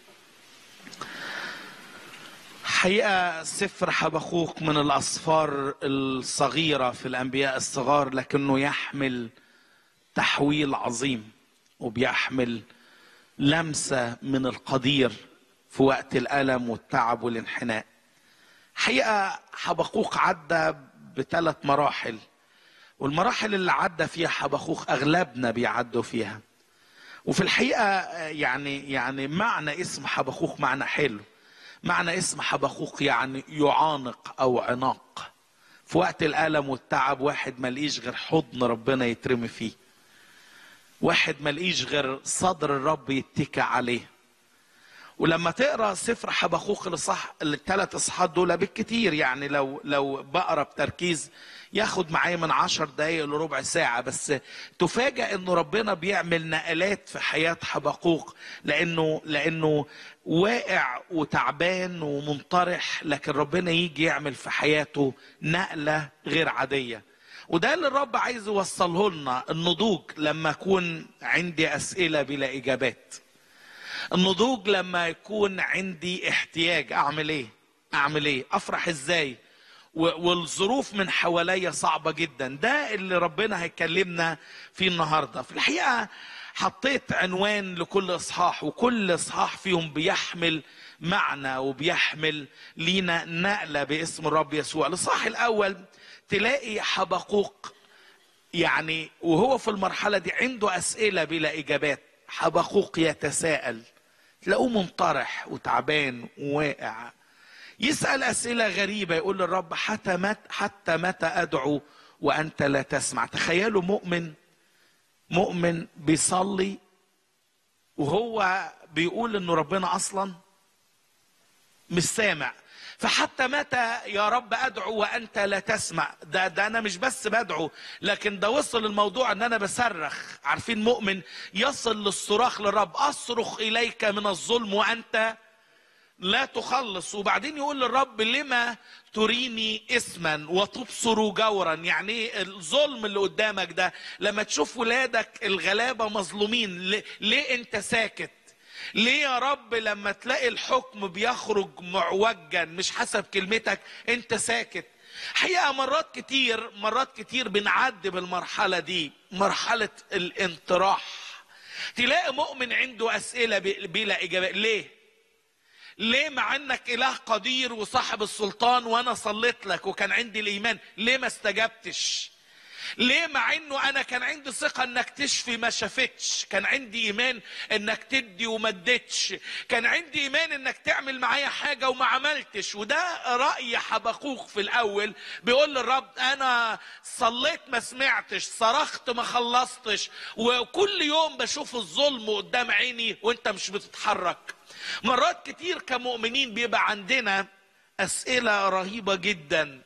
حقيقه سفر حبخوك من الاسفار الصغيره في الانبياء الصغار لكنه يحمل تحويل عظيم وبيحمل لمسه من القدير في وقت الالم والتعب والانحناء حقيقه حبقوق عدى بثلاث مراحل والمراحل اللي عدى فيها حبقوق اغلبنا بيعدوا فيها وفي الحقيقه يعني يعني معنى اسم حبقوق معنى حلو معنى اسم حبقوق يعني يعانق او عناق في وقت الالم والتعب واحد ملقيش غير حضن ربنا يترمي فيه واحد ملقيش غير صدر الرب يتكى عليه ولما تقرا سفر حبخوخ الاصح الثلاث اصحاحات دول بالكتير يعني لو لو بقرا بتركيز ياخد معايا من عشر دقايق لربع ساعة بس تفاجأ انه ربنا بيعمل نقلات في حياة حبقوق لانه لانه واقع وتعبان ومنطرح لكن ربنا يجي يعمل في حياته نقلة غير عادية وده اللي الرب عايز يوصله لنا النضوج لما اكون عندي اسئلة بلا اجابات النضوج لما يكون عندي احتياج اعمل ايه اعمل ايه افرح ازاي والظروف من حواليا صعبة جدا ده اللي ربنا هيكلمنا فيه النهاردة في الحقيقة حطيت عنوان لكل اصحاح وكل اصحاح فيهم بيحمل معنى وبيحمل لينا نقلة باسم الرب يسوع الاصحاح الاول تلاقي حبقوق يعني وهو في المرحلة دي عنده اسئلة بلا اجابات حبقوق يتساءل تلاقوه منطرح وتعبان وواقع يسأل أسئلة غريبة يقول للرب حتى مت حتى متى أدعو وأنت لا تسمع تخيلوا مؤمن مؤمن بيصلي وهو بيقول إنه ربنا أصلا مش سامع فحتى متى يا رب ادعو وانت لا تسمع ده ده انا مش بس بدعو لكن ده وصل الموضوع ان انا بصرخ عارفين مؤمن يصل للصراخ للرب اصرخ اليك من الظلم وانت لا تخلص وبعدين يقول للرب لما تريني اسما وتبصر جورا يعني ايه الظلم اللي قدامك ده لما تشوف ولادك الغلابه مظلومين ليه, ليه انت ساكت ليه يا رب لما تلاقي الحكم بيخرج معوجا مش حسب كلمتك انت ساكت حقيقة مرات كتير مرات كتير بنعدي بالمرحلة دي مرحلة الانطراح تلاقي مؤمن عنده أسئلة بلا إجابة ليه؟ ليه مع انك اله قدير وصاحب السلطان وانا صليت لك وكان عندي الايمان ليه ما استجبتش ليه مع انه انا كان عندي ثقه انك تشفي ما شافتش كان عندي ايمان انك تدي وما اديتش كان عندي ايمان انك تعمل معايا حاجه وما عملتش وده راي حبقوق في الاول بيقول للرب انا صليت ما سمعتش صرخت ما خلصتش وكل يوم بشوف الظلم قدام عيني وانت مش بتتحرك مرات كتير كمؤمنين بيبقى عندنا اسئله رهيبه جدا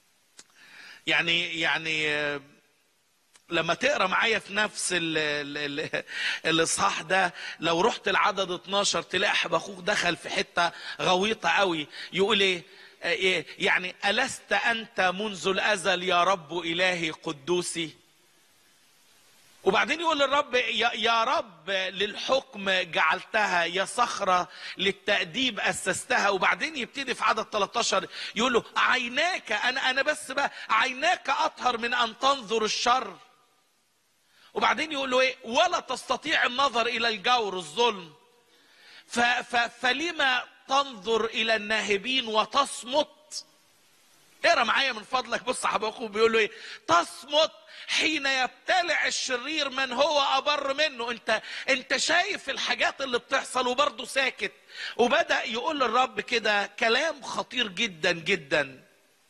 يعني يعني لما تقرا معايا في نفس ال ال ال الاصحاح ده لو رحت العدد 12 تلاقي حبخوك دخل في حته غويطه قوي يقول ايه إيه يعني ألست أنت منذ الأزل يا رب إلهي قدوسي وبعدين يقول للرب يا, يا رب للحكم جعلتها يا صخرة للتأديب أسستها وبعدين يبتدي في عدد 13 يقول له عيناك أنا أنا بس بقى عيناك أطهر من أن تنظر الشر وبعدين يقول له إيه ولا تستطيع النظر إلى الجور الظلم ف ف فلما تنظر إلى الناهبين وتصمت اقرا معايا من فضلك بص حبقوق بيقول له ايه تصمت حين يبتلع الشرير من هو ابر منه انت انت شايف الحاجات اللي بتحصل وبرضه ساكت وبدا يقول للرب كده كلام خطير جدا جدا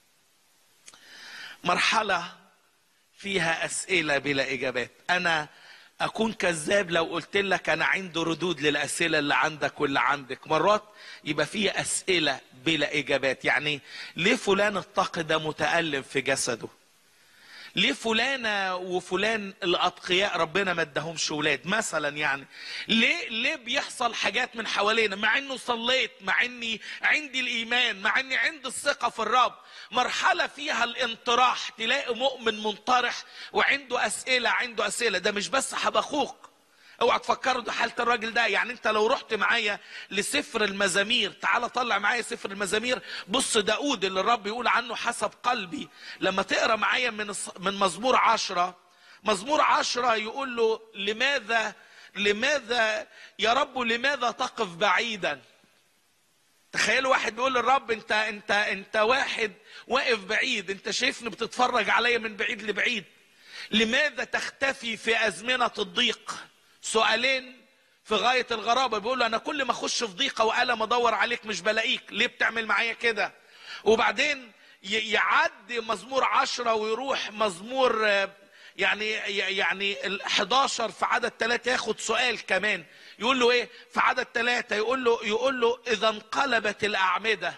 مرحله فيها اسئله بلا اجابات انا اكون كذاب لو قلت لك انا عندي ردود للاسئله اللي عندك واللي عندك مرات يبقى فيها اسئله بلا اجابات يعني ليه فلان الطاق ده متالم في جسده ليه فلانة وفلان الأتقياء ربنا ما ادهمش ولاد مثلا يعني ليه ليه بيحصل حاجات من حوالينا مع انه صليت مع اني عندي الإيمان مع اني عندي الثقة في الرب مرحلة فيها الانطراح تلاقي مؤمن منطرح وعنده أسئلة عنده أسئلة ده مش بس حبخوك اوعى تفكروا ده حاله الراجل ده يعني انت لو رحت معايا لسفر المزامير تعال طلع معايا سفر المزامير بص داود اللي الرب يقول عنه حسب قلبي لما تقرا معايا من الص- من مزمور عشرة مزمور عشرة يقول له لماذا لماذا يا رب لماذا تقف بعيدا تخيلوا واحد بيقول للرب انت انت انت واحد واقف بعيد انت شايفني بتتفرج عليا من بعيد لبعيد لماذا تختفي في ازمنه الضيق سؤالين في غايه الغرابه بيقول له انا كل ما اخش في ضيقه والم ادور عليك مش بلاقيك ليه بتعمل معايا كده وبعدين ي- يعدي مزمور عشرة ويروح مزمور آه، يعني يعني ال 11 في عدد ثلاثة ياخد سؤال كمان يقول له ايه في عدد ثلاثة يقول له يقول له اذا انقلبت الاعمده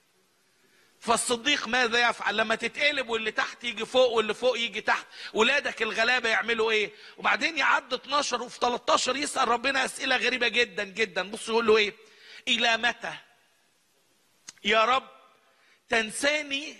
فالصديق ماذا يفعل لما تتقلب واللي تحت يجي فوق واللي فوق يجي تحت ولادك الغلابه يعملوا ايه وبعدين يعد 12 وفي 13 يسال ربنا اسئله غريبه جدا جدا بص يقول له ايه الى متى يا رب تنساني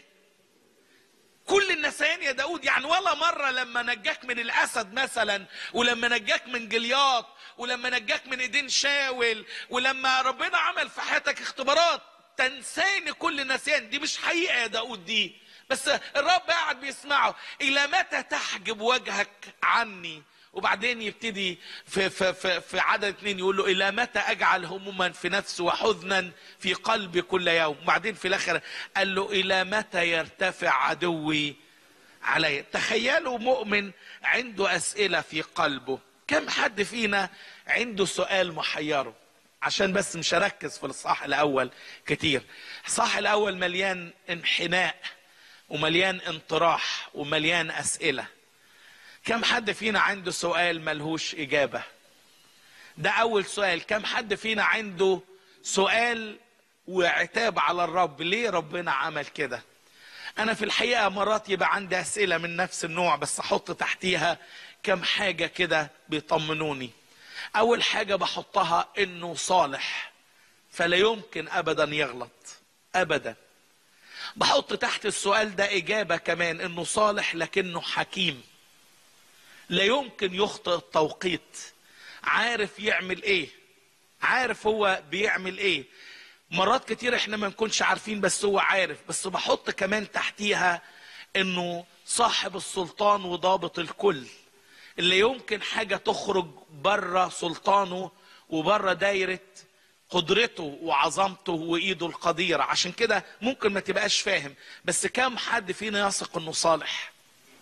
كل النسيان يا داود يعني ولا مرة لما نجاك من الأسد مثلا ولما نجاك من جلياط ولما نجاك من ايدين شاول ولما ربنا عمل في حياتك اختبارات تنساني كل نسيان دي مش حقيقة يا داود دي بس الرب قاعد بيسمعه إلى متى تحجب وجهك عني وبعدين يبتدي في, في, في, في عدد اثنين يقول له إلى متى أجعل هموما في نفسي وحزنا في قلبي كل يوم وبعدين في الآخر قال له إلى متى يرتفع عدوي علي تخيلوا مؤمن عنده أسئلة في قلبه كم حد فينا عنده سؤال محيره عشان بس مش هركز في الصح الأول كتير الصح الأول مليان انحناء ومليان انطراح ومليان أسئلة كم حد فينا عنده سؤال ملهوش إجابة ده أول سؤال كم حد فينا عنده سؤال وعتاب على الرب ليه ربنا عمل كده أنا في الحقيقة مرات يبقى عندي أسئلة من نفس النوع بس أحط تحتيها كم حاجة كده بيطمنوني أول حاجة بحطها إنه صالح فلا يمكن أبدا يغلط أبدا بحط تحت السؤال ده إجابة كمان إنه صالح لكنه حكيم لا يمكن يخطئ التوقيت عارف يعمل ايه عارف هو بيعمل ايه مرات كتير احنا ما نكونش عارفين بس هو عارف بس بحط كمان تحتيها انه صاحب السلطان وضابط الكل اللي يمكن حاجة تخرج بره سلطانه وبره دايرة قدرته وعظمته وايده القديرة عشان كده ممكن ما تبقاش فاهم بس كم حد فينا يثق انه صالح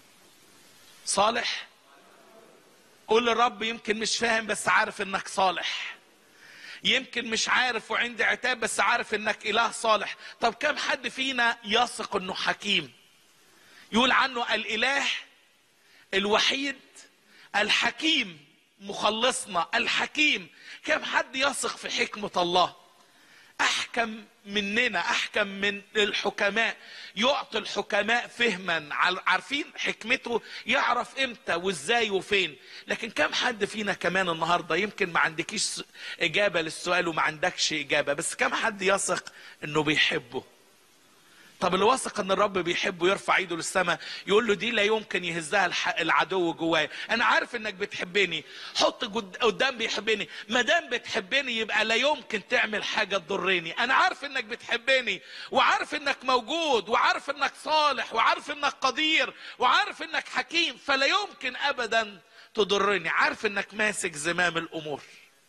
صالح قول للرب يمكن مش فاهم بس عارف انك صالح يمكن مش عارف وعندي عتاب بس عارف انك اله صالح طب كم حد فينا يثق انه حكيم يقول عنه الاله الوحيد الحكيم مخلصنا الحكيم كم حد يثق في حكمة الله احكم مننا احكم من الحكماء يعطي الحكماء فهما عارفين حكمته يعرف امتى وازاي وفين لكن كم حد فينا كمان النهارده يمكن ما عندكيش اجابه للسؤال وما عندكش اجابه بس كم حد يثق انه بيحبه طب اللي واثق ان الرب بيحبه يرفع ايده للسماء يقول له دي لا يمكن يهزها العدو جوايا انا عارف انك بتحبني حط قدام بيحبني ما دام بتحبني يبقى لا يمكن تعمل حاجه تضرني انا عارف انك بتحبني وعارف انك موجود وعارف انك صالح وعارف انك قدير وعارف انك حكيم فلا يمكن ابدا تضرني عارف انك ماسك زمام الامور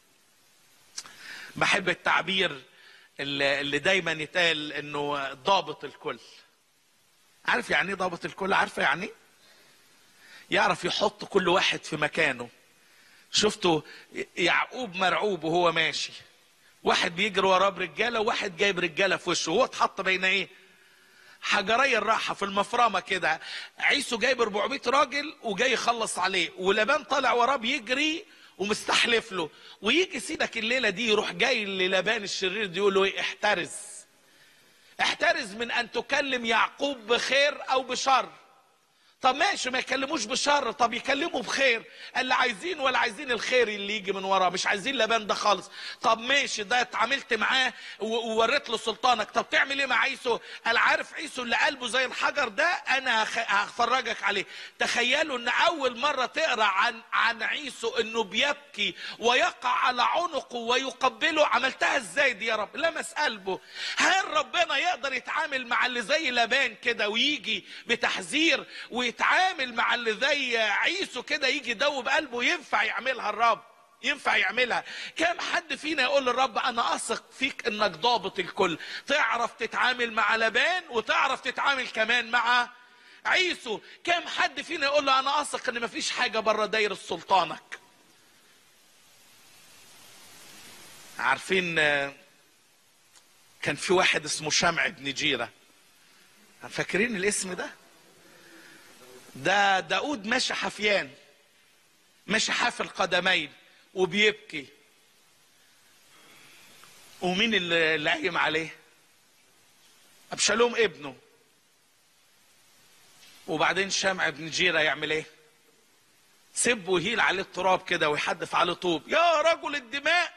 بحب التعبير اللي دايما يتقال انه ضابط الكل عارف يعني ايه ضابط الكل عارفه يعني ايه يعرف يحط كل واحد في مكانه شفتوا يعقوب مرعوب وهو ماشي واحد بيجري وراه برجاله وواحد جايب رجاله في وشه وهو اتحط بين ايه حجري الراحه في المفرمه كده عيسو جايب 400 راجل وجاي يخلص عليه ولبان طالع وراه بيجري ومستحلف له ويجي سيدك الليله دي يروح جاي للبان الشرير دي يقول له ايه احترز احترز من ان تكلم يعقوب بخير او بشر طب ماشي ما يكلموش بشر طب يكلموا بخير اللي عايزين ولا عايزين الخير اللي يجي من وراه مش عايزين لبان ده خالص طب ماشي ده اتعاملت معاه و- ووريت له سلطانك طب تعمل ايه مع عيسو قال عارف عيسو اللي قلبه زي الحجر ده انا هخ- هفرجك عليه تخيلوا ان اول مره تقرا عن عن عيسو انه بيبكي ويقع على عنقه ويقبله عملتها ازاي دي يا رب لمس قلبه هل ربنا يقدر يتعامل مع اللي زي لبان كده ويجي بتحذير ويتعامل مع اللي زي عيسو كده يجي يدوب قلبه ينفع يعملها الرب ينفع يعملها كم حد فينا يقول للرب انا اثق فيك انك ضابط الكل تعرف تتعامل مع لبان وتعرف تتعامل كمان مع عيسو كم حد فينا يقول له انا اثق ان مفيش حاجه بره دايره سلطانك عارفين آه، كان في واحد اسمه شمع بن جيره فاكرين الاسم ده ده داود ماشي حفيان ماشي حافي القدمين وبيبكي ومين اللي اللي قايم عليه ابشالوم ابنه وبعدين شمع بن جيرة يعمل ايه سب ويهيل عليه التراب كده ويحدف عليه طوب يا رجل الدماء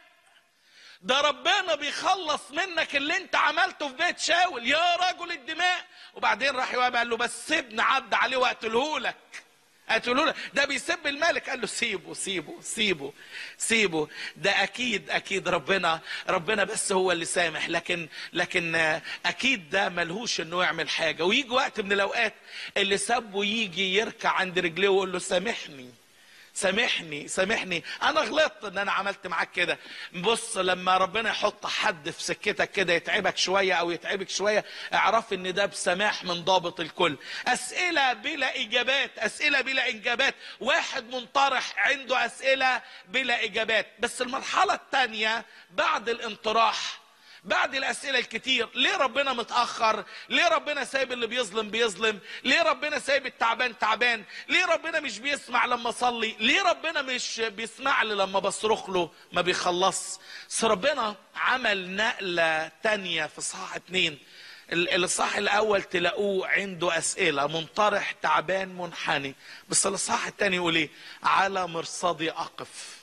ده ربنا بيخلص منك اللي انت عملته في بيت شاول يا رجل الدماء وبعدين راح يواب قال له بس سيبني عد عليه واقتلهولك قتلوله ده بيسب الملك قال له سيبه سيبه سيبه سيبه ده اكيد اكيد ربنا ربنا بس هو اللي سامح لكن لكن آه، اكيد ده ملهوش انه يعمل حاجه ويجي وقت من الاوقات اللي سابه يجي يركع عند رجليه ويقول له سامحني سامحني سامحني انا غلطت ان انا عملت معاك كده بص لما ربنا يحط حد في سكتك كده يتعبك شويه او يتعبك شويه اعرف ان ده بسماح من ضابط الكل اسئله بلا اجابات اسئله بلا اجابات واحد منطرح عنده اسئله بلا اجابات بس المرحله الثانيه بعد الانطراح بعد الاسئله الكتير ليه ربنا متاخر ليه ربنا سايب اللي بيظلم بيظلم ليه ربنا سايب التعبان تعبان ليه ربنا مش بيسمع لما اصلي ليه ربنا مش بيسمع لي لما بصرخ له ما بيخلص بس ربنا عمل نقله تانية في صحاح اتنين ال- الاصحاح الاول تلاقوه عنده اسئله منطرح تعبان منحني بس الاصحاح الثاني يقول ايه على مرصدي اقف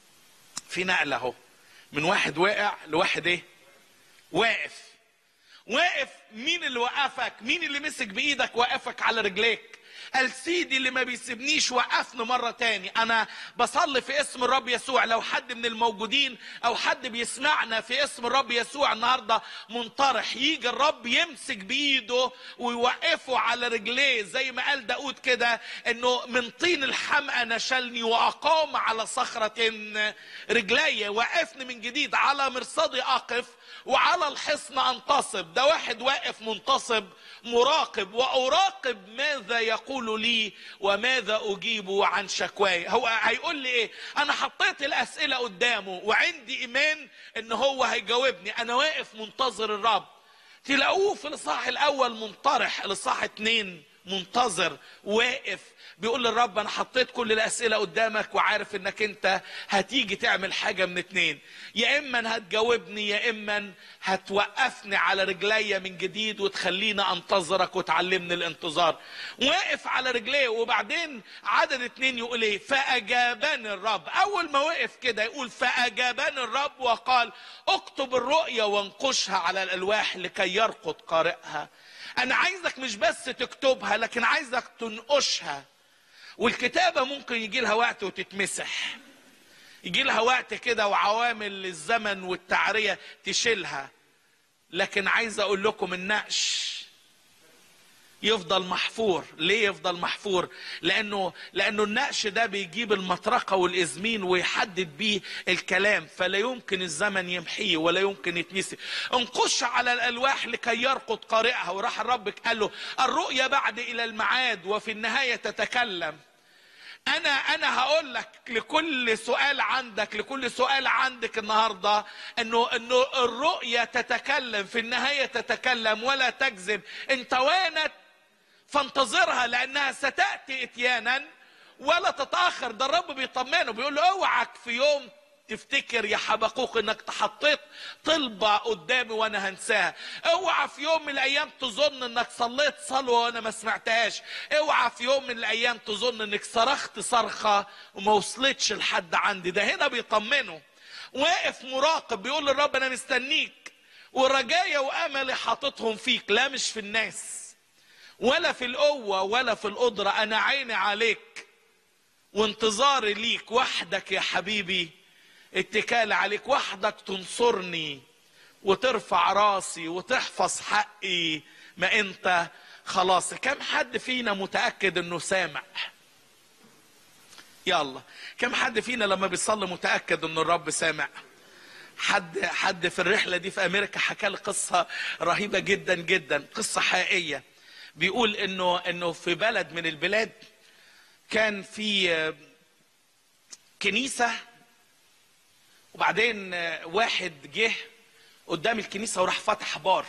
في نقله اهو من واحد واقع لواحد ايه واقف واقف مين اللي وقفك مين اللي مسك بايدك وقفك على رجليك قال سيدي اللي ما بيسيبنيش وقفني مرة تاني أنا بصلي في اسم الرب يسوع لو حد من الموجودين أو حد بيسمعنا في اسم الرب يسوع النهاردة منطرح يجي الرب يمسك بإيده ويوقفه على رجليه زي ما قال داود كده إنه من طين الحمأة نشلني وأقام على صخرة رجلي وقفني من جديد على مرصدي أقف وعلى الحصن انتصب ده واحد واقف منتصب مراقب واراقب ماذا يقول لي وماذا اجيب عن شكواي هو هيقول لي ايه انا حطيت الاسئله قدامه وعندي ايمان ان هو هيجاوبني انا واقف منتظر الرب تلاقوه في الاصحاح الاول منطرح الاصحاح اتنين منتظر واقف بيقول للرب انا حطيت كل الاسئله قدامك وعارف انك انت هتيجي تعمل حاجه من اتنين يا اما هتجاوبني يا اما هتوقفني على رجليا من جديد وتخليني انتظرك وتعلمني الانتظار واقف على رجليه وبعدين عدد اتنين يقول ايه فاجابني الرب اول ما وقف كده يقول فاجابني الرب وقال اكتب الرؤيا وانقشها على الالواح لكي يرقد قارئها انا عايزك مش بس تكتبها لكن عايزك تنقشها والكتابة ممكن يجي لها وقت وتتمسح يجي لها وقت كده وعوامل الزمن والتعرية تشيلها لكن عايز اقول لكم النقش يفضل محفور ليه يفضل محفور لانه لانه النقش ده بيجيب المطرقه والازمين ويحدد بيه الكلام فلا يمكن الزمن يمحيه ولا يمكن يتنسي انقش على الالواح لكي يرقد قارئها وراح الرب قال له الرؤيا بعد الى الميعاد وفي النهايه تتكلم انا انا هقول لك لكل سؤال عندك لكل سؤال عندك النهارده انه انه الرؤيه تتكلم في النهايه تتكلم ولا تكذب ان توانت فانتظرها لانها ستاتي اتيانا ولا تتاخر ده الرب بيطمنه بيقول له اوعك في يوم تفتكر يا حبقوق انك تحطيت طلبة قدامي وانا هنساها اوعى في يوم من الايام تظن انك صليت صلوة وانا ما سمعتهاش اوعى في يوم من الايام تظن انك صرخت صرخة وما وصلتش لحد عندي ده هنا بيطمنه واقف مراقب بيقول للرب انا مستنيك ورجايا واملي حاططهم فيك لا مش في الناس ولا في القوة ولا في القدرة انا عيني عليك وانتظاري ليك وحدك يا حبيبي اتكال عليك وحدك تنصرني وترفع راسي وتحفظ حقي ما انت خلاص كم حد فينا متأكد انه سامع يلا كم حد فينا لما بيصلي متأكد ان الرب سامع حد حد في الرحله دي في امريكا حكى لي قصه رهيبه جدا جدا قصه حقيقيه بيقول انه انه في بلد من البلاد كان في آه، كنيسه وبعدين آه، واحد جه قدام الكنيسه وراح فتح بار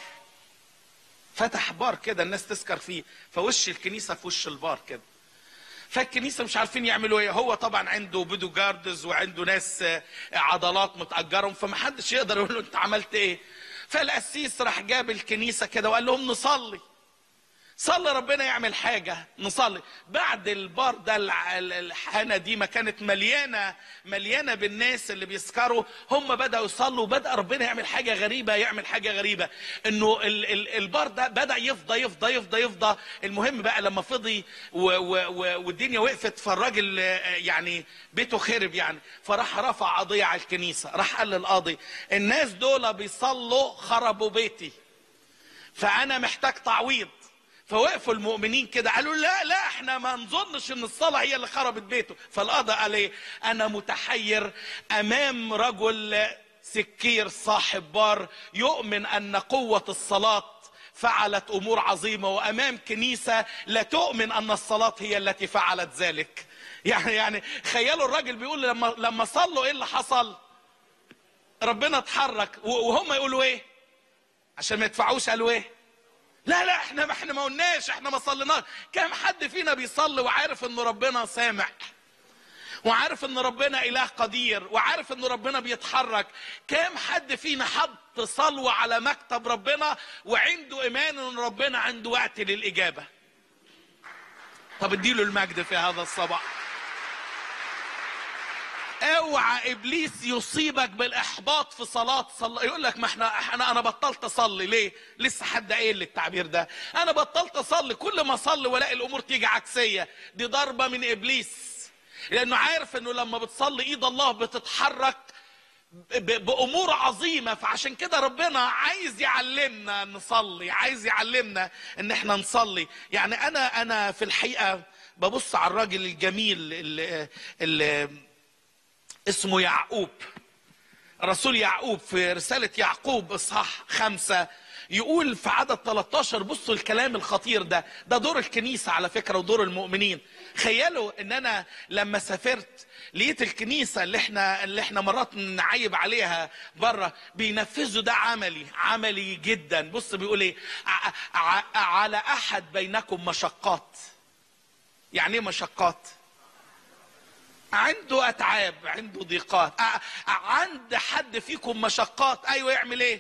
فتح بار كده الناس تسكر فيه فوش الكنيسه في وش البار كده فالكنيسه مش عارفين يعملوا ايه هو طبعا عنده بودو جاردز وعنده ناس آه، عضلات متاجرهم فمحدش يقدر يقول له انت عملت ايه فالقسيس راح جاب الكنيسه كده وقال لهم نصلي صلي ربنا يعمل حاجة نصلي بعد البار ده الع- ال- الحانة دي ما كانت مليانة مليانة بالناس اللي بيسكروا هم بدأوا يصلوا وبدأ ربنا يعمل حاجة غريبة يعمل حاجة غريبة انه ال- ال- البار ده بدأ يفضى يفضى يفضى يفضى المهم بقى لما فضي و- و- و- والدنيا وقفت فالراجل آه، يعني بيته خرب يعني فراح رفع قضية على الكنيسة راح قال للقاضي الناس دول بيصلوا خربوا بيتي فانا محتاج تعويض فوقفوا المؤمنين كده قالوا لا لا احنا ما نظنش ان الصلاه هي اللي خربت بيته فالقضاء قال ايه انا متحير امام رجل سكير صاحب بار يؤمن ان قوه الصلاه فعلت امور عظيمه وامام كنيسه لا تؤمن ان الصلاه هي التي فعلت ذلك يعني يعني خيالوا الراجل بيقول لما لما صلوا ايه اللي حصل ربنا اتحرك و- وهم يقولوا ايه عشان ما يدفعوش قالوا ايه لا لا احنا ما احنا ما قلناش احنا ما صليناش كم حد فينا بيصلي وعارف ان ربنا سامع وعارف ان ربنا اله قدير وعارف ان ربنا بيتحرك كم حد فينا حط صلوة على مكتب ربنا وعنده ايمان ان ربنا عنده وقت للاجابة طب اديله المجد في هذا الصباح اوعى ابليس يصيبك بالاحباط في صلاه صل... يقول لك ما احنا احنا انا بطلت اصلي ليه لسه حد قايل لي التعبير ده انا بطلت اصلي كل ما اصلي والاقي الامور تيجي عكسيه دي ضربه من ابليس لانه عارف انه لما بتصلي ايد الله بتتحرك ب- بامور عظيمه فعشان كده ربنا عايز يعلمنا نصلي عايز يعلمنا ان احنا نصلي يعني انا انا في الحقيقه ببص على الراجل الجميل اللي, اللي اسمه يعقوب رسول يعقوب في رسالة يعقوب إصحاح خمسة يقول في عدد 13 بصوا الكلام الخطير ده ده دور الكنيسة على فكرة ودور المؤمنين خيالوا ان انا لما سافرت لقيت الكنيسة اللي احنا اللي احنا مرات نعيب عليها بره بينفذوا ده عملي عملي جدا بص بيقول ايه ع- ع- على احد بينكم مشقات يعني ايه مشقات عنده اتعاب عنده ضيقات ع- عند حد فيكم مشقات ايوه يعمل ايه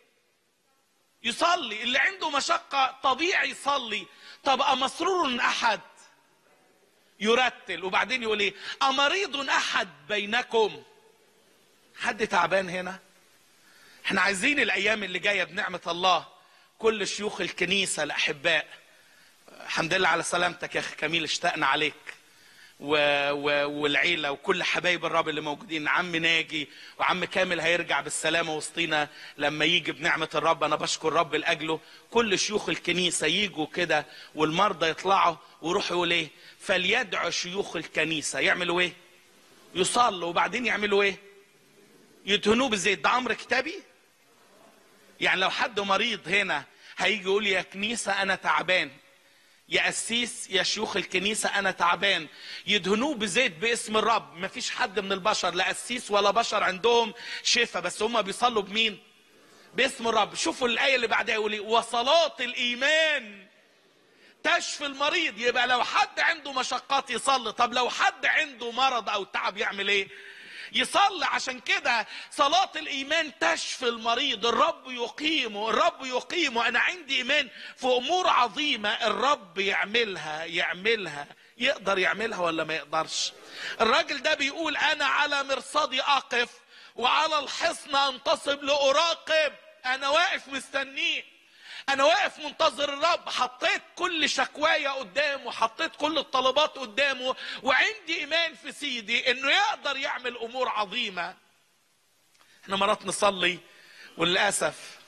يصلي اللي عنده مشقة طبيعي يصلي طب أمسرور أحد يرتل وبعدين يقول ايه أمريض أحد بينكم حد تعبان هنا احنا عايزين الأيام اللي جاية بنعمة الله كل شيوخ الكنيسة الأحباء الحمد لله على سلامتك يا أخي كميل اشتقنا عليك و... و... والعيلة وكل حبايب الرب اللي موجودين عم ناجي وعم كامل هيرجع بالسلامة وسطينا لما يجي بنعمة الرب أنا بشكر الرب لأجله كل شيوخ الكنيسة يجوا كده والمرضى يطلعوا ويروحوا يقول إيه فليدعو شيوخ الكنيسة يعملوا إيه يصلوا وبعدين يعملوا إيه يدهنوه بالزيت ده أمر كتابي يعني لو حد مريض هنا هيجي يقول يا كنيسة أنا تعبان يا قسيس يا شيوخ الكنيسة أنا تعبان يدهنوه بزيت باسم الرب مفيش حد من البشر لا قسيس ولا بشر عندهم شفاء بس هم بيصلوا بمين باسم الرب شوفوا الآية اللي بعدها يقول إيه وصلاة الإيمان تشفي المريض يبقى لو حد عنده مشقات يصلي طب لو حد عنده مرض أو تعب يعمل إيه يصلي عشان كده صلاة الإيمان تشفي المريض الرب يقيمه الرب يقيمه أنا عندي إيمان في أمور عظيمة الرب يعملها يعملها يقدر يعملها ولا ما يقدرش الراجل ده بيقول أنا على مرصدي أقف وعلى الحصن أنتصب لأراقب أنا واقف مستنيه انا واقف منتظر الرب حطيت كل شكوايا قدامه حطيت كل الطلبات قدامه وعندي ايمان في سيدي انه يقدر يعمل امور عظيمه احنا مرات نصلي وللاسف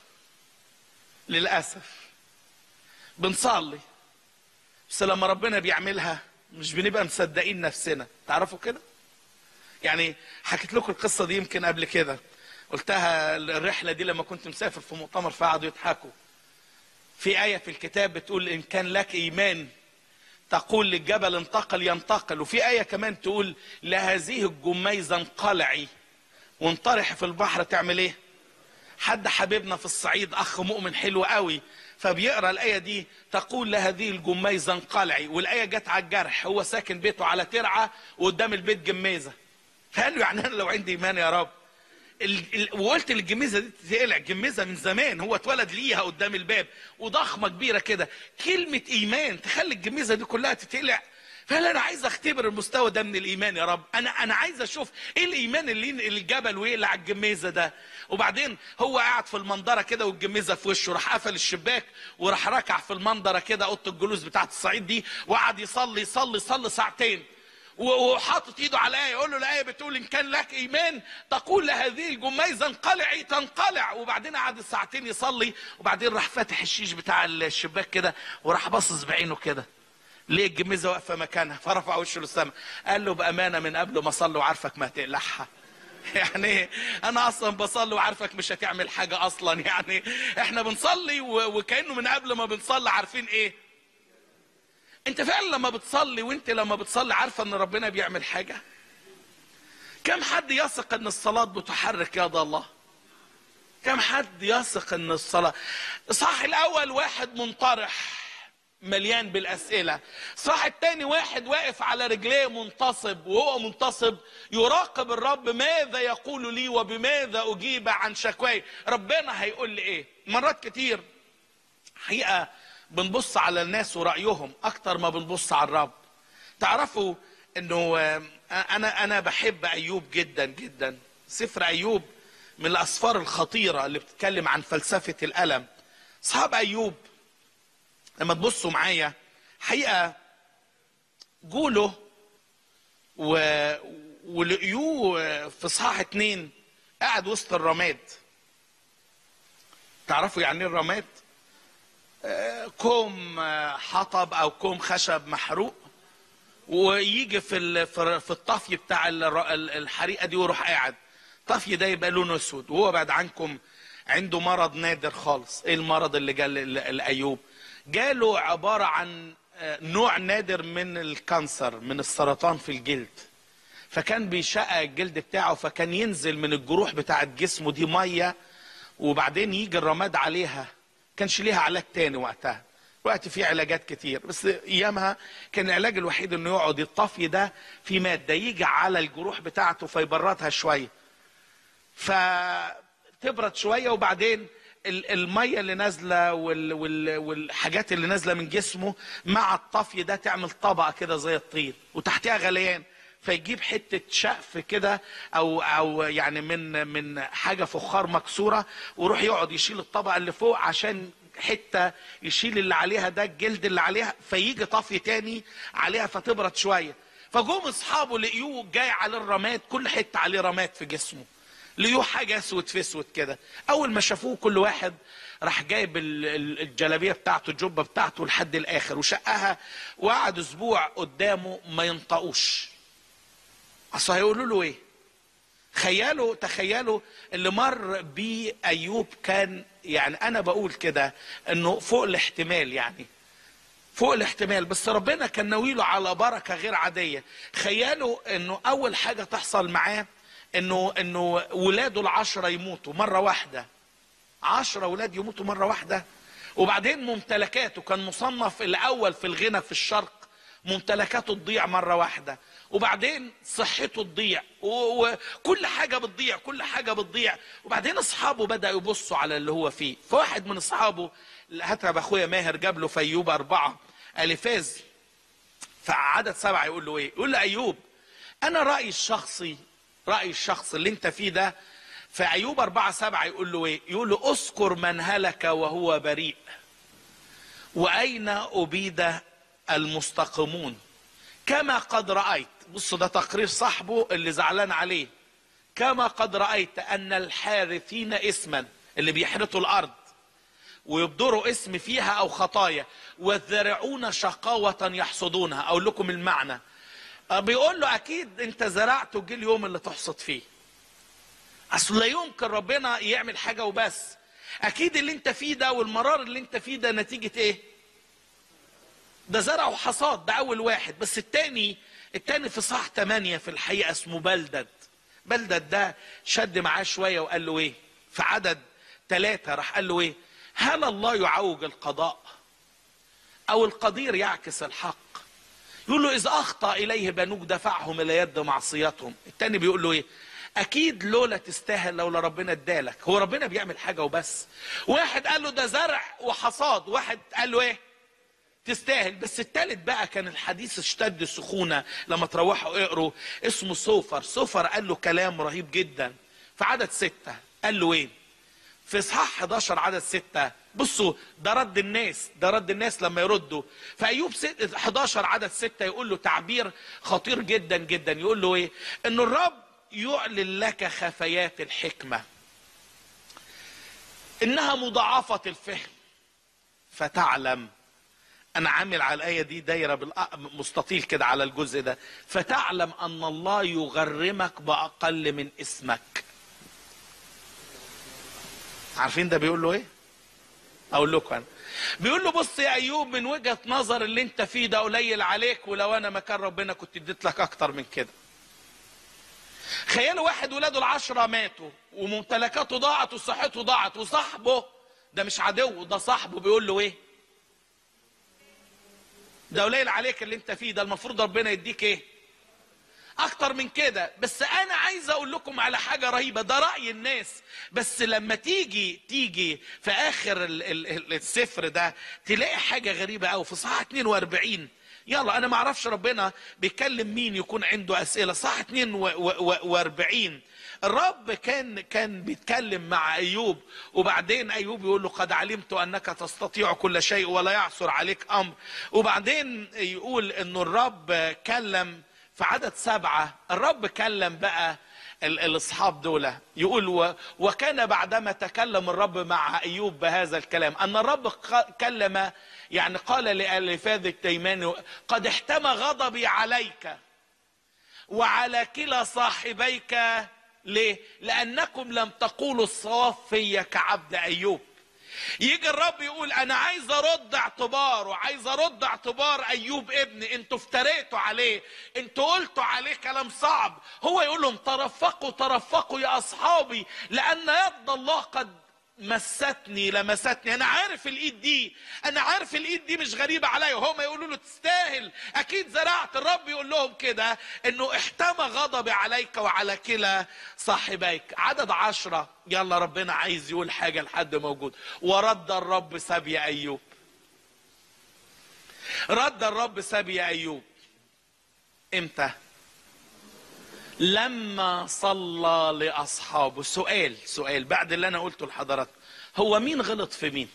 للاسف بنصلي بس لما ربنا بيعملها مش بنبقى مصدقين نفسنا تعرفوا كده يعني حكيت لكم القصه دي يمكن قبل كده قلتها الرحله دي لما كنت مسافر في مؤتمر فقعدوا يضحكوا في آية في الكتاب بتقول إن كان لك إيمان تقول للجبل انتقل ينتقل وفي آية كمان تقول لهذه الجميزة انقلعي وانطرح في البحر تعمل ايه حد حبيبنا في الصعيد اخ مؤمن حلو قوي فبيقرا الايه دي تقول لهذه الجميزه انقلعي والايه جت على الجرح هو ساكن بيته على ترعه وقدام البيت جميزه فقال له يعني انا لو عندي ايمان يا رب ال... ال... وقلت الجميزه دي تقلع جميزه من زمان هو اتولد ليها قدام الباب وضخمه كبيره كده كلمه ايمان تخلي الجميزه دي كلها تتقلع فقال انا عايز اختبر المستوى ده من الايمان يا رب انا انا عايز اشوف ايه الايمان اللي ينقل الجبل ويقلع الجميزه ده وبعدين هو قاعد في المنظره كده والجميزه في وشه راح قفل الشباك وراح ركع في المنظره كده اوضه الجلوس بتاعت الصعيد دي وقعد يصلي يصلي يصلي ساعتين وحاطط ايده على الايه يقول له الايه بتقول ان كان لك ايمان تقول لهذه الجميزه انقلعي تنقلع وبعدين قعد ساعتين يصلي وبعدين راح فاتح الشيش بتاع الشباك كده وراح باصص بعينه كده ليه الجميزه واقفه مكانها فرفع وشه للسماء قال له بامانه من قبل ما اصلي وعارفك ما هتقلعها يعني انا اصلا بصلي وعارفك مش هتعمل حاجه اصلا يعني احنا بنصلي وكانه من قبل ما بنصلي عارفين ايه انت فعلا لما بتصلي وانت لما بتصلي عارفه ان ربنا بيعمل حاجه كم حد يثق ان الصلاه بتحرك يد الله كم حد يثق ان الصلاه صح الاول واحد منطرح مليان بالاسئله صح التاني واحد واقف على رجليه منتصب وهو منتصب يراقب الرب ماذا يقول لي وبماذا اجيب عن شكواي ربنا هيقول لي ايه مرات كتير حقيقه بنبص على الناس ورأيهم أكتر ما بنبص على الرب تعرفوا أنه أنا أنا بحب أيوب جدا جدا سفر أيوب من الأسفار الخطيرة اللي بتتكلم عن فلسفة الألم أصحاب أيوب لما تبصوا معايا حقيقة جوله و... ولقيوه في صحاح اتنين قاعد وسط الرماد تعرفوا يعني ايه الرماد؟ كوم حطب او كوم خشب محروق ويجي في في الطفي بتاع الحريقه دي ويروح قاعد الطفي ده يبقى لونه اسود وهو بعد عنكم عنده مرض نادر خالص ايه المرض اللي جال لايوب جاله عباره عن نوع نادر من الكانسر من السرطان في الجلد فكان بيشقق الجلد بتاعه فكان ينزل من الجروح بتاعت جسمه دي ميه وبعدين يجي الرماد عليها كانش ليها علاج تاني وقتها وقت في علاجات كتير بس ايامها كان العلاج الوحيد انه يقعد الطفي ده في ماده يجي على الجروح بتاعته فيبردها شويه فتبرد شويه وبعدين الميه اللي نازله والحاجات اللي نازله من جسمه مع الطفي ده تعمل طبقه كده زي الطين وتحتها غليان فيجيب حته شقف كده او او يعني من من حاجه فخار مكسوره ويروح يقعد يشيل الطبقه اللي فوق عشان حته يشيل اللي عليها ده الجلد اللي عليها فيجي طفي تاني عليها فتبرد شويه فجم اصحابه لقيوه جاي على الرماد كل حته عليه رماد في جسمه لقيوه حاجه اسود في اسود كده اول ما شافوه كل واحد راح جايب الجلابيه بتاعته الجبه بتاعته لحد الاخر وشقها وقعد اسبوع قدامه ما ينطقوش اصل هيقولوا له ايه خيالوا تخيلوا اللي مر بيه ايوب كان يعني انا بقول كده انه فوق الاحتمال يعني فوق الاحتمال بس ربنا كان ناويله على بركه غير عاديه خيالوا انه اول حاجه تحصل معاه انه انه ولاده العشره يموتوا مره واحده عشرة ولاد يموتوا مره واحده وبعدين ممتلكاته كان مصنف الاول في الغنى في الشرق ممتلكاته تضيع مرة واحدة وبعدين صحته تضيع و- وكل حاجة بتضيع كل حاجة بتضيع وبعدين أصحابه بدأوا يبصوا على اللي هو فيه فواحد من أصحابه هترب أخويا ماهر جاب له في أيوب أربعة ألفاز فعدد سبعة يقول له إيه يقول له أيوب أنا رأيي الشخصي رأيي الشخص اللي أنت فيه ده في أيوب أربعة سبعة يقول له إيه يقول له أذكر من هلك وهو بريء وأين أبيد المستقيمون كما قد رأيت بص ده تقرير صاحبه اللي زعلان عليه كما قد رأيت أن الحارثين اسما اللي بيحرثوا الأرض ويبدروا اسم فيها أو خطايا والذارعون شقاوة يحصدونها أقول لكم المعنى آه، بيقول له أكيد أنت زرعت وجه اليوم اللي تحصد فيه أصل لا يمكن ربنا يعمل حاجة وبس أكيد اللي أنت فيه ده والمرار اللي أنت فيه ده نتيجة إيه؟ ده زرع وحصاد ده اول واحد بس التاني التاني في صح تمانية في الحقيقة اسمه بلدد بلدد ده شد معاه شوية وقال له ايه في عدد ثلاثة راح قال له ايه هل الله يعوج القضاء او القدير يعكس الحق يقول له اذا اخطا اليه بنوك دفعهم الى يد معصيتهم التاني بيقول له ايه اكيد لولا تستاهل لولا ربنا ادالك هو ربنا بيعمل حاجه وبس واحد قال له ده زرع وحصاد واحد قال له ايه تستاهل بس التالت بقى كان الحديث اشتد سخونة لما تروحوا اقروا اسمه سوفر سوفر قال له كلام رهيب جدا في عدد ستة قال له ايه في اصحاح 11 عدد ستة بصوا ده رد الناس ده رد الناس لما يردوا فايوب ست- 11 عدد ستة يقول له تعبير خطير جدا جدا يقول له ايه ان الرب يعلن لك خفيات الحكمة انها مضاعفة الفهم فتعلم انا عامل على الايه دي دايره بالأ- مستطيل كده على الجزء ده فتعلم ان الله يغرمك باقل من اسمك عارفين ده بيقول له ايه اقول لكم انا بيقول له بص يا ايوب من وجهه نظر اللي انت فيه ده قليل عليك ولو انا مكان ربنا كنت اديت لك اكتر من كده خيالوا واحد ولاده العشرة ماتوا وممتلكاته ضاعت وصحته ضاعت وصاحبه ده مش عدو ده صاحبه بيقول له ايه ده قليل عليك اللي انت فيه ده المفروض ربنا يديك ايه اكتر من كده بس انا عايز اقول لكم على حاجه رهيبه ده راي الناس بس لما تيجي تيجي في اخر ال- ال- ال- السفر ده تلاقي حاجه غريبه قوي في صحاح 42 يلا انا ما اعرفش ربنا بيكلم مين يكون عنده اسئله صح 42 الرب كان كان بيتكلم مع ايوب وبعدين ايوب يقول له قد علمت انك تستطيع كل شيء ولا يعثر عليك امر وبعدين يقول انه الرب كلم في عدد سبعة الرب كلم بقى ال- الاصحاب دول يقول و- وكان بعدما تكلم الرب مع ايوب بهذا الكلام ان الرب ق- كلم يعني قال لالفاذ التيماني قد احتمى غضبي عليك وعلى كلا صاحبيك ليه لانكم لم تقولوا الصواب في كعبد ايوب يجي الرب يقول انا عايز ارد اعتباره عايز ارد اعتبار ايوب ابني انتوا افتريتوا عليه انتوا قلتوا عليه كلام صعب هو يقول لهم ترفقوا ترفقوا يا اصحابي لان يد الله قد مستني لمستني انا عارف الايد دي انا عارف الايد دي مش غريبه عليا وهم يقولوا له تستاهل اكيد زرعت الرب يقول لهم كده انه احتمى غضبي عليك وعلى كلا صاحبيك عدد عشرة يلا ربنا عايز يقول حاجة لحد موجود ورد الرب سبي ايوب رد الرب سبي ايوب امتى لما صلى لاصحابه سؤال سؤال بعد اللي انا قلته لحضراتكم هو مين غلط في مين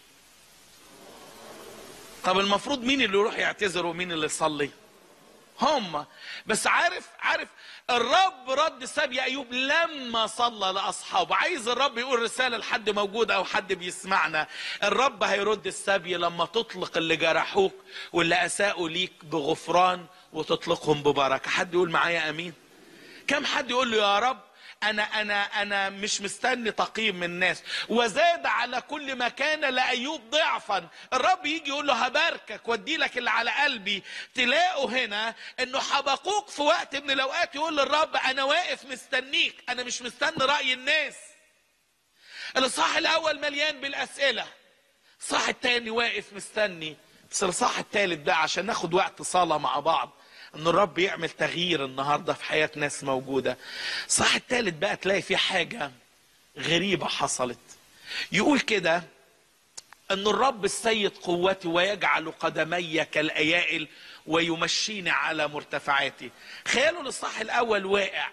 طب المفروض مين اللي يروح يعتذر ومين اللي يصلي هم بس عارف عارف الرب رد سبي ايوب لما صلى لاصحابه عايز الرب يقول رساله لحد موجود او حد بيسمعنا الرب هيرد السبي لما تطلق اللي جرحوك واللي اساءوا ليك بغفران وتطلقهم ببركه حد يقول معايا امين كم حد يقول له يا رب انا انا انا مش مستني تقييم من الناس وزاد على كل ما كان لايوب ضعفا الرب يجي يقول له هباركك وادي لك اللي على قلبي تلاقوا هنا انه حبقوك في وقت من الاوقات يقول للرب انا واقف مستنيك انا مش مستني راي الناس الاصحاح الاول مليان بالاسئله الصح التاني واقف مستني بس الاصحاح الثالث بقى عشان ناخد وقت صلاه مع بعض ان الرب يعمل تغيير النهارده في حياه ناس موجوده الصح الثالث بقى تلاقي في حاجه غريبه حصلت يقول كده ان الرب السيد قوتي ويجعل قدمي كالايائل ويمشيني على مرتفعاتي خيالوا الاصحاح الاول واقع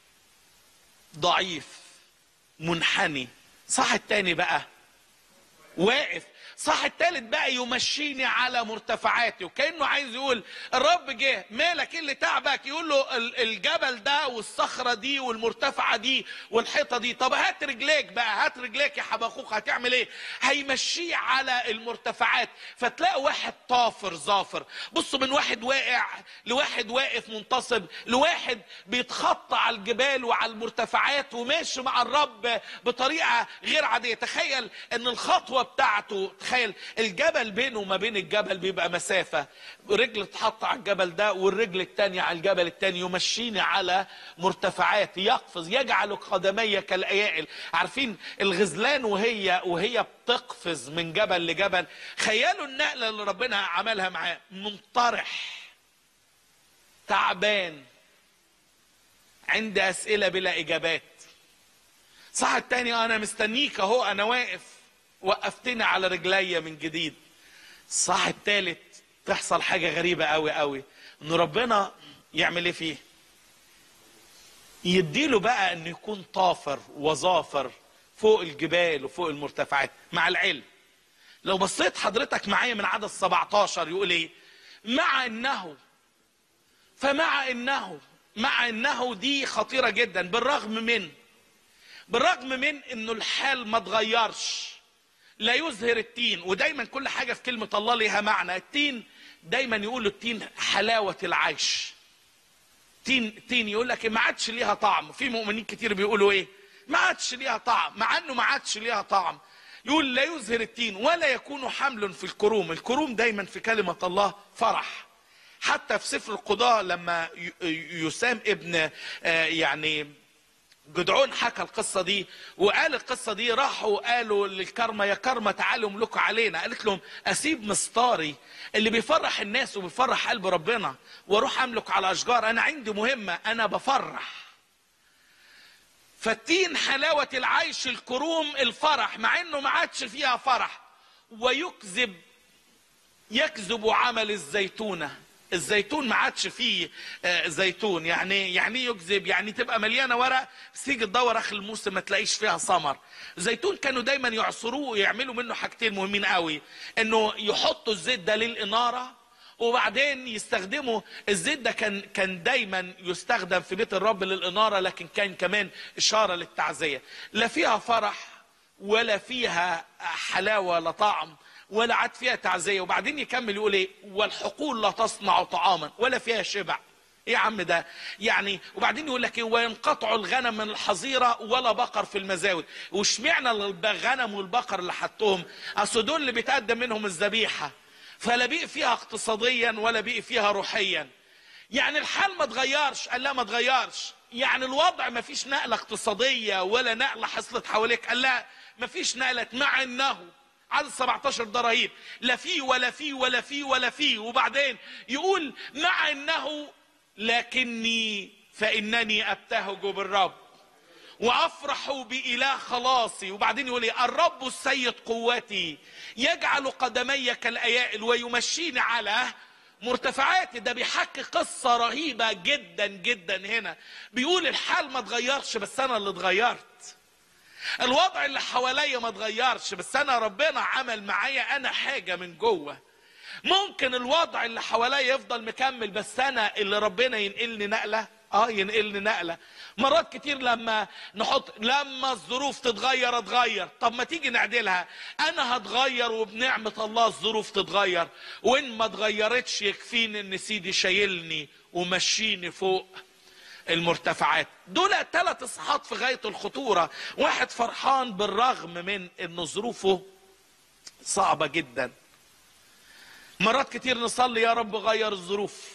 ضعيف منحني صح التاني بقى واقف صح التالت بقى يمشيني على مرتفعاتي وكانه عايز يقول الرب جه مالك ايه اللي تعبك يقول له ال- الجبل ده والصخره دي والمرتفعه دي والحيطه دي طب هات رجليك بقى هات رجليك يا حبخوك هتعمل ايه هيمشيه على المرتفعات فتلاقي واحد طافر ظافر بصوا من واحد واقع لواحد واقف منتصب لواحد بيتخطى على الجبال وعلى المرتفعات وماشي مع الرب بطريقه غير عاديه تخيل ان الخطوه بتاعته تخيل الجبل بينه وما بين الجبل بيبقى مسافه رجل تحط على الجبل ده والرجل التانية على الجبل التاني يمشيني على مرتفعات يقفز يجعل قدمي كالايائل عارفين الغزلان وهي وهي بتقفز من جبل لجبل خيالوا النقله اللي ربنا عملها معاه منطرح تعبان عندي اسئله بلا اجابات صح التاني انا مستنيك اهو انا واقف وقفتني على رجليا من جديد صح التالت تحصل حاجه غريبه قوي قوي ان ربنا يعمل ايه فيه يديله بقى انه يكون طافر وظافر فوق الجبال وفوق المرتفعات مع العلم لو بصيت حضرتك معايا من عدد 17 يقول ايه مع انه فمع انه مع انه دي خطيره جدا بالرغم من بالرغم من انه الحال ما اتغيرش لا يزهر التين ودايما كل حاجه في كلمه الله ليها معنى التين دايما يقولوا التين حلاوه العيش تين تين يقول لك ما عادش ليها طعم في مؤمنين كتير بيقولوا ايه ما عادش ليها طعم مع انه ما عادش ليها طعم يقول لا يزهر التين ولا يكون حمل في الكروم الكروم دايما في كلمه الله فرح حتى في سفر القضاء لما ي- يسام ابن آه، يعني جدعون حكى القصه دي وقال القصه دي راحوا قالوا للكرمه يا كرمه تعالوا املكوا علينا قالت لهم اسيب مستاري اللي بيفرح الناس وبيفرح قلب ربنا واروح املك على اشجار انا عندي مهمه انا بفرح فالتين حلاوه العيش الكروم الفرح مع انه ما عادش فيها فرح ويكذب يكذب عمل الزيتونه الزيتون ما عادش فيه آه، زيتون يعني يعني إيه يكذب يعني تبقى مليانه ورق بس تيجي تدور اخر الموسم ما تلاقيش فيها ثمر الزيتون كانوا دايما يعصروه ويعملوا منه حاجتين مهمين قوي انه يحطوا الزيت ده للاناره وبعدين يستخدموا الزيت ده كان كان دايما يستخدم في بيت الرب للاناره لكن كان كمان اشاره للتعزيه لا فيها فرح ولا فيها حلاوه ولا طعم ولا عاد فيها تعزيه وبعدين يكمل يقول ايه والحقول لا تصنع طعاما ولا فيها شبع ايه يا عم ده يعني وبعدين يقول لك ايه وينقطع الغنم من الحظيره ولا بقر في المزاود واشمعنى الغنم والبقر اللي حطهم اصل دول اللي بيتقدم منهم الذبيحه فلا بيق فيها اقتصاديا ولا بيق فيها روحيا يعني الحال ما اتغيرش قال لا ما اتغيرش يعني الوضع ما فيش نقله اقتصاديه ولا نقله حصلت حواليك قال لا ما فيش نقله مع انه عدد 17 ده رهيب لا فيه ولا فيه ولا فيه ولا فيه وبعدين يقول مع انه لكني فانني ابتهج بالرب وافرح باله خلاصي وبعدين يقول ايه الرب السيد قوتي يجعل قدمي كالايائل ويمشيني على مرتفعاتي ده بيحكي قصه رهيبه جدا جدا هنا بيقول الحال ما اتغيرش بس انا اللي اتغيرت الوضع اللي حواليا ما اتغيرش بس انا ربنا عمل معايا انا حاجه من جوه ممكن الوضع اللي حواليا يفضل مكمل بس انا اللي ربنا ينقلني نقله اه ينقلني نقله مرات كتير لما نحط لما الظروف تتغير اتغير طب ما تيجي نعدلها انا هتغير وبنعمه الله الظروف تتغير وان ما اتغيرتش يكفيني ان سيدي شايلني ومشيني فوق المرتفعات دول ثلاث اصحاحات في غايه الخطوره واحد فرحان بالرغم من ان ظروفه صعبه جدا مرات كتير نصلي يا رب غير الظروف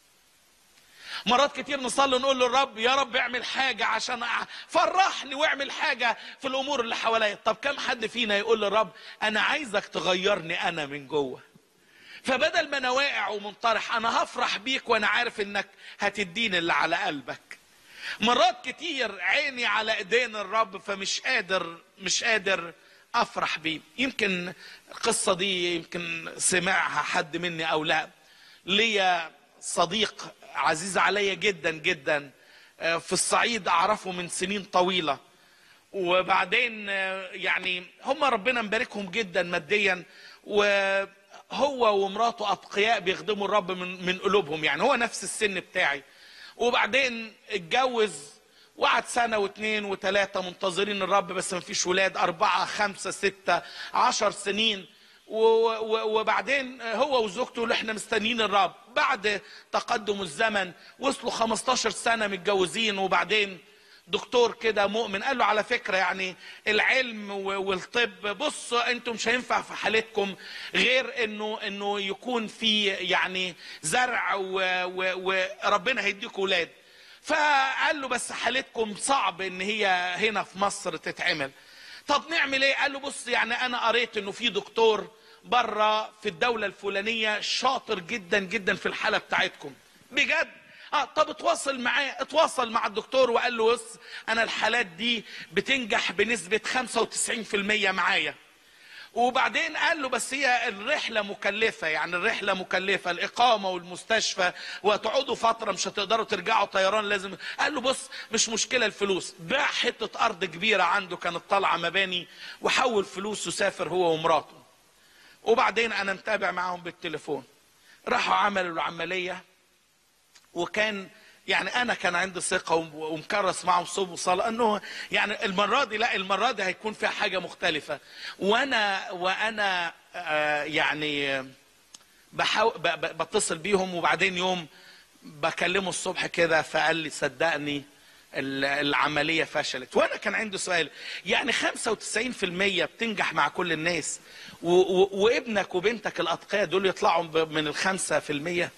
مرات كتير نصلي نقول للرب يا رب اعمل حاجة عشان أع- فرحني واعمل حاجة في الأمور اللي حواليا طب كم حد فينا يقول للرب أنا عايزك تغيرني أنا من جوه فبدل ما انا واقع ومنطرح انا هفرح بيك وانا عارف انك هتديني اللي على قلبك مرات كتير عيني على ايدين الرب فمش قادر مش قادر افرح بيه يمكن القصة دي يمكن سمعها حد مني او لا ليا صديق عزيز عليا جدا جدا آه، في الصعيد اعرفه من سنين طويلة وبعدين آه، يعني هم ربنا مباركهم جدا ماديا وهو ومراته اتقياء بيخدموا الرب من من قلوبهم يعني هو نفس السن بتاعي وبعدين اتجوز وقعد سنة واثنين وثلاثة منتظرين الرب بس مفيش ولاد أربعة خمسة ستة عشر سنين و- و- وبعدين هو وزوجته اللي احنا مستنيين الرب بعد تقدم الزمن وصلوا 15 سنة متجوزين وبعدين دكتور كده مؤمن قال له على فكرة يعني العلم و- والطب بصوا انتم مش هينفع في حالتكم غير انه انه يكون في يعني زرع و- و- وربنا هيديكم ولاد فقال له بس حالتكم صعب ان هي هنا في مصر تتعمل طب نعمل ايه قال له بص يعني انا قريت انه في دكتور بره في الدولة الفلانية شاطر جدا جدا في الحالة بتاعتكم بجد اه طب اتواصل معاه اتواصل مع الدكتور وقال له بص انا الحالات دي بتنجح بنسبة 95% معايا وبعدين قال له بس هي الرحلة مكلفة يعني الرحلة مكلفة الإقامة والمستشفى وتقعدوا فترة مش هتقدروا ترجعوا طيران لازم قال له بص مش مشكلة الفلوس باع حتة أرض كبيرة عنده كانت طالعة مباني وحول فلوس وسافر هو ومراته وبعدين أنا متابع معاهم بالتليفون راحوا عملوا العملية وكان يعني انا كان عندي ثقه وم- ومكرس معهم صوم وصلاه انه يعني المره دي لا المره دي هيكون فيها حاجه مختلفه وانا وانا آه يعني بحاول ب- ب- بتصل بيهم وبعدين يوم بكلمه الصبح كده فقال لي صدقني ال- العملية فشلت وأنا كان عندي سؤال يعني 95% بتنجح مع كل الناس و و وابنك وبنتك الأتقياء دول يطلعوا ب- من الخمسة في المية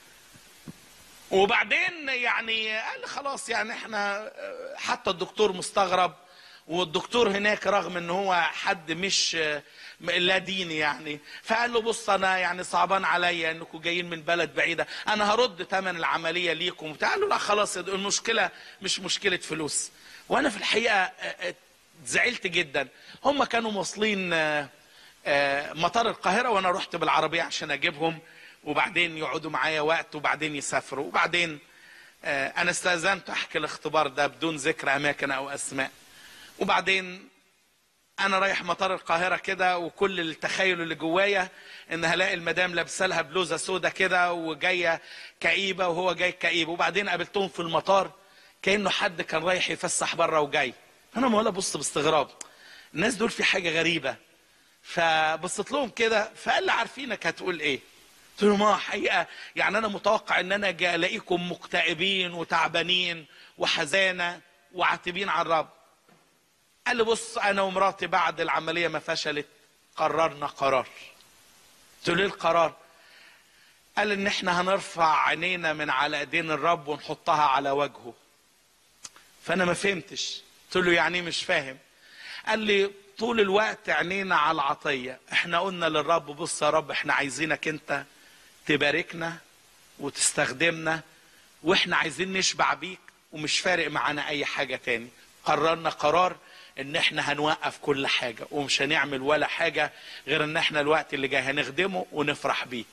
وبعدين يعني قال لي خلاص يعني احنا حتى الدكتور مستغرب والدكتور هناك رغم ان هو حد مش لا ديني يعني فقال له بص انا يعني صعبان عليا انكم جايين من بلد بعيده انا هرد ثمن العمليه ليكم وبتاع قال له لا خلاص المشكله مش مشكله فلوس وانا في الحقيقه اه، اه، زعلت جدا هم كانوا واصلين اه، اه، مطار القاهره وانا رحت بالعربيه عشان اجيبهم وبعدين يقعدوا معايا وقت وبعدين يسافروا وبعدين آه، انا استاذنت احكي الاختبار ده بدون ذكر اماكن او اسماء وبعدين انا رايح مطار القاهره كده وكل التخيل اللي جوايا ان هلاقي المدام لابسه لها بلوزه سودا كده وجايه كئيبه وهو جاي كئيب وبعدين قابلتهم في المطار كانه حد كان رايح يفسح بره وجاي انا ما ولا بص باستغراب الناس دول في حاجه غريبه فبصيت لهم كده فقال لي عارفينك هتقول ايه قلت له ما حقيقه يعني انا متوقع ان انا جاي الاقيكم مكتئبين وتعبانين وحزانه وعاتبين على الرب قال لي بص انا ومراتي بعد العمليه ما فشلت قررنا قرار قلت له ايه القرار قال ان احنا هنرفع عينينا من على ايدين الرب ونحطها على وجهه فانا ما فهمتش قلت له يعني إيه مش فاهم قال لي طول الوقت عينينا على العطيه احنا قلنا للرب بص يا رب احنا عايزينك انت تباركنا وتستخدمنا واحنا عايزين نشبع بيك ومش فارق معانا اي حاجه تاني قررنا قرار ان احنا هنوقف كل حاجه ومش هنعمل ولا حاجه غير ان احنا الوقت اللي جاي هنخدمه ونفرح بيه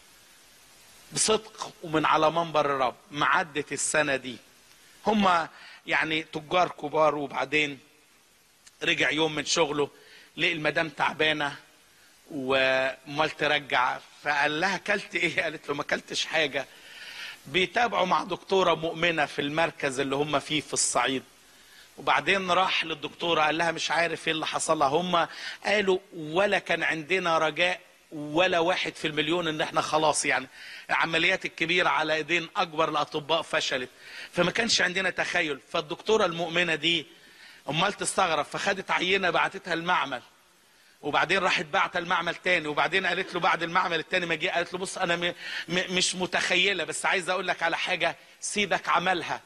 بصدق ومن على منبر الرب معدت السنه دي هم يعني تجار كبار وبعدين رجع يوم من شغله لقي المدام تعبانه وامال ترجع فقال لها اكلت ايه قالت له ما اكلتش حاجه بيتابعوا مع دكتوره مؤمنه في المركز اللي هم فيه في الصعيد وبعدين راح للدكتوره قال لها مش عارف ايه اللي حصل لها هم قالوا ولا كان عندنا رجاء ولا واحد في المليون ان احنا خلاص يعني العمليات الكبيره على ايدين اكبر الاطباء فشلت فما كانش عندنا تخيل فالدكتوره المؤمنه دي امال تستغرب فخدت عينه بعتتها المعمل وبعدين راحت بعت المعمل تاني وبعدين قالت له بعد المعمل التاني ما جه قالت له بص انا م... م... مش متخيله بس عايز اقول لك على حاجه سيدك عملها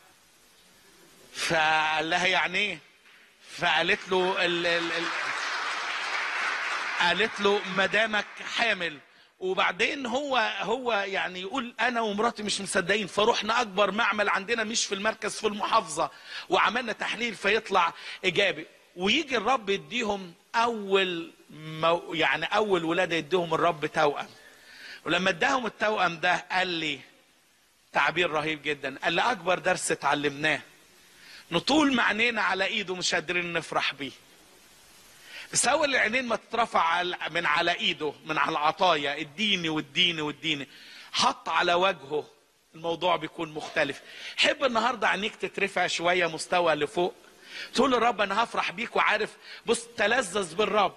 فقال لها يعني ايه فقالت له ال... ال... ال... قالت له مدامك حامل وبعدين هو هو يعني يقول انا ومراتي مش مصدقين فروحنا اكبر معمل عندنا مش في المركز في المحافظه وعملنا تحليل فيطلع ايجابي ويجي الرب يديهم اول مو يعني اول ولاده يديهم الرب توأم ولما اداهم التوأم ده قال لي تعبير رهيب جدا قال لي اكبر درس اتعلمناه نطول معنينا على ايده مش قادرين نفرح بيه بس اول العينين ما تترفع على- من على ايده من على العطايا اديني واديني واديني حط على وجهه الموضوع بيكون مختلف حب النهارده عينيك تترفع شويه مستوى لفوق تقول للرب انا هفرح بيك وعارف بص تلذذ بالرب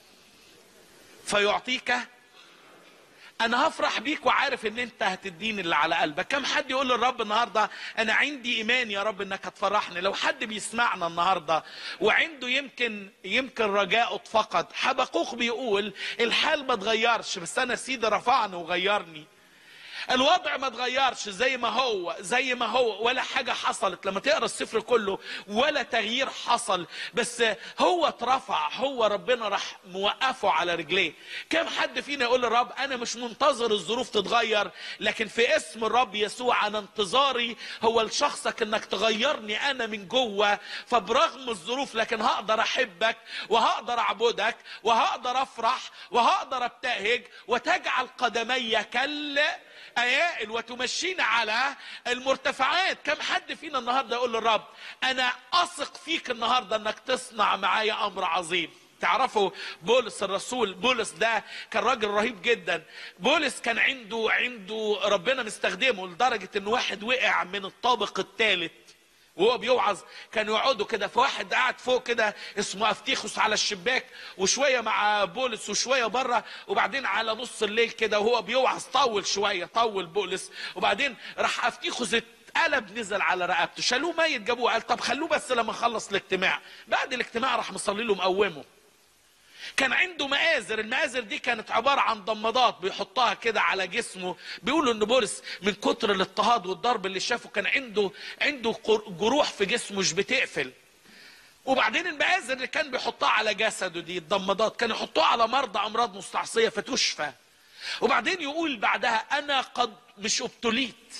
فيعطيك انا هفرح بيك وعارف ان انت هتديني اللي على قلبك كم حد يقول للرب النهارده انا عندي ايمان يا رب انك هتفرحني لو حد بيسمعنا النهارده وعنده يمكن يمكن رجاءه اتفقد حبقوق بيقول الحال ما اتغيرش بس انا سيدي رفعني وغيرني الوضع ما اتغيرش زي ما هو زي ما هو ولا حاجة حصلت لما تقرا السفر كله ولا تغيير حصل بس هو اترفع هو ربنا راح موقفه على رجليه كم حد فينا يقول للرب انا مش منتظر الظروف تتغير لكن في اسم الرب يسوع انا انتظاري هو لشخصك انك تغيرني انا من جوه فبرغم الظروف لكن هقدر احبك وهقدر اعبدك وهقدر افرح وهقدر ابتهج وتجعل قدمي كال ايائل وتمشينا على المرتفعات كم حد فينا النهارده يقول للرب انا اثق فيك النهارده انك تصنع معايا امر عظيم تعرفوا بولس الرسول بولس ده كان راجل رهيب جدا بولس كان عنده عنده ربنا مستخدمه لدرجه ان واحد وقع من الطابق الثالث وهو بيوعظ كانوا يقعدوا كده فواحد قاعد فوق كده اسمه افتيخوس على الشباك وشويه مع بولس وشويه بره وبعدين على نص الليل كده وهو بيوعظ طول شويه طول بولس وبعدين راح افتيخوس اتقلب نزل على رقبته شالوه ميت جابوه قال طب خلوه بس لما نخلص الاجتماع بعد الاجتماع راح مصلي له مقومه كان عنده مآزر المآزر دي كانت عبارة عن ضمادات بيحطها كده على جسمه بيقولوا ان بورس من كتر الاضطهاد والضرب اللي شافه كان عنده عنده قر- جروح في جسمه مش بتقفل وبعدين المآزر اللي كان بيحطها على جسده دي الضمادات كان يحطوها على مرضى امراض مستعصية فتشفى وبعدين يقول بعدها انا قد مش ابتليت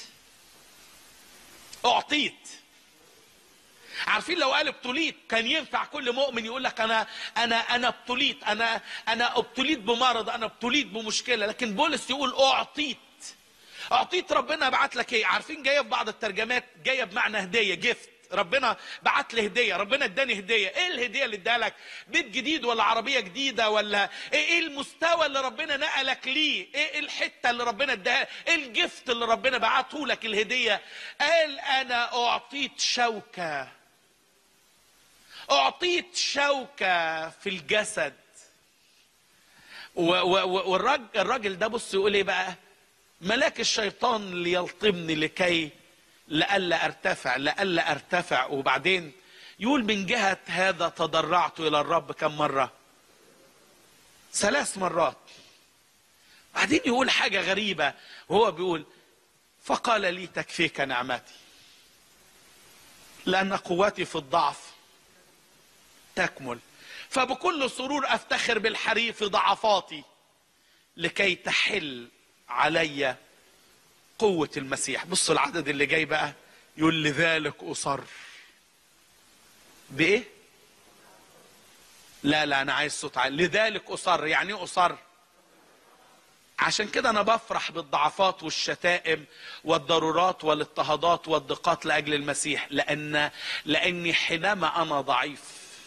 اعطيت عارفين لو قال ابتليت كان ينفع كل مؤمن يقول لك انا انا انا ابتليت انا انا ابتليت بمرض انا ابتليت بمشكله لكن بولس يقول اعطيت اعطيت ربنا بعت لك ايه عارفين جايه في بعض الترجمات جايه بمعنى هديه جفت ربنا بعت لي هديه ربنا اداني هديه ايه الهديه اللي اداها لك بيت جديد ولا عربيه جديده ولا ايه إيه المستوى اللي ربنا نقلك ليه ايه الحته اللي ربنا اداها ايه الجفت اللي ربنا بعته لك الهديه قال انا اعطيت شوكه اعطيت شوكه في الجسد و- و- و- والراجل الراجل ده بص يقول ايه بقى ملاك الشيطان ليلطمني لكي لئلا ارتفع لئلا ارتفع وبعدين يقول من جهة هذا تضرعت إلى الرب كم مرة ثلاث مرات بعدين يقول حاجة غريبة وهو بيقول فقال لي تكفيك نعمتي لأن قوتي في الضعف تكمل فبكل سرور أفتخر بالحري في ضعفاتي لكي تحل علي قوة المسيح بصوا العدد اللي جاي بقى يقول لذلك أصر بإيه؟ لا لا أنا عايز صوت عالي لذلك أصر يعني إيه أصر؟ عشان كده أنا بفرح بالضعفات والشتائم والضرورات والاضطهادات والضيقات لأجل المسيح لأن لأني حينما أنا ضعيف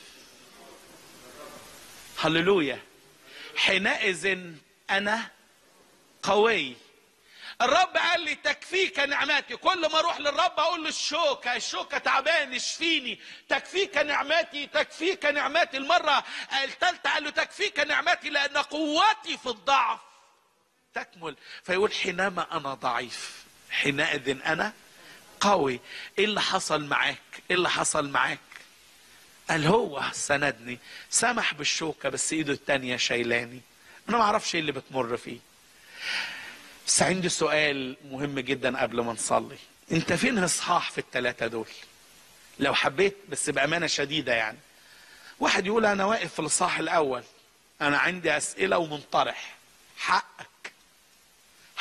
هللويا حينئذ أنا قوي الرب قال لي تكفيك نعماتي كل ما اروح للرب اقول له الشوكه الشوكه تعبان اشفيني تكفيك نعماتي تكفيك نعماتي المره الثالثه قال له تكفيك نعماتي لان قوتي في الضعف تكمل فيقول حينما انا ضعيف حينئذ انا قوي ايه اللي حصل معاك ايه اللي حصل معاك قال هو سندني سمح بالشوكه بس ايده التانيه شايلاني انا ما اعرفش ايه اللي بتمر فيه بس عندي سؤال مهم جدا قبل ما نصلي انت فين اصحاح في الثلاثه دول لو حبيت بس بامانه شديده يعني واحد يقول انا واقف في الاصحاح الاول انا عندي اسئله ومنطرح حقك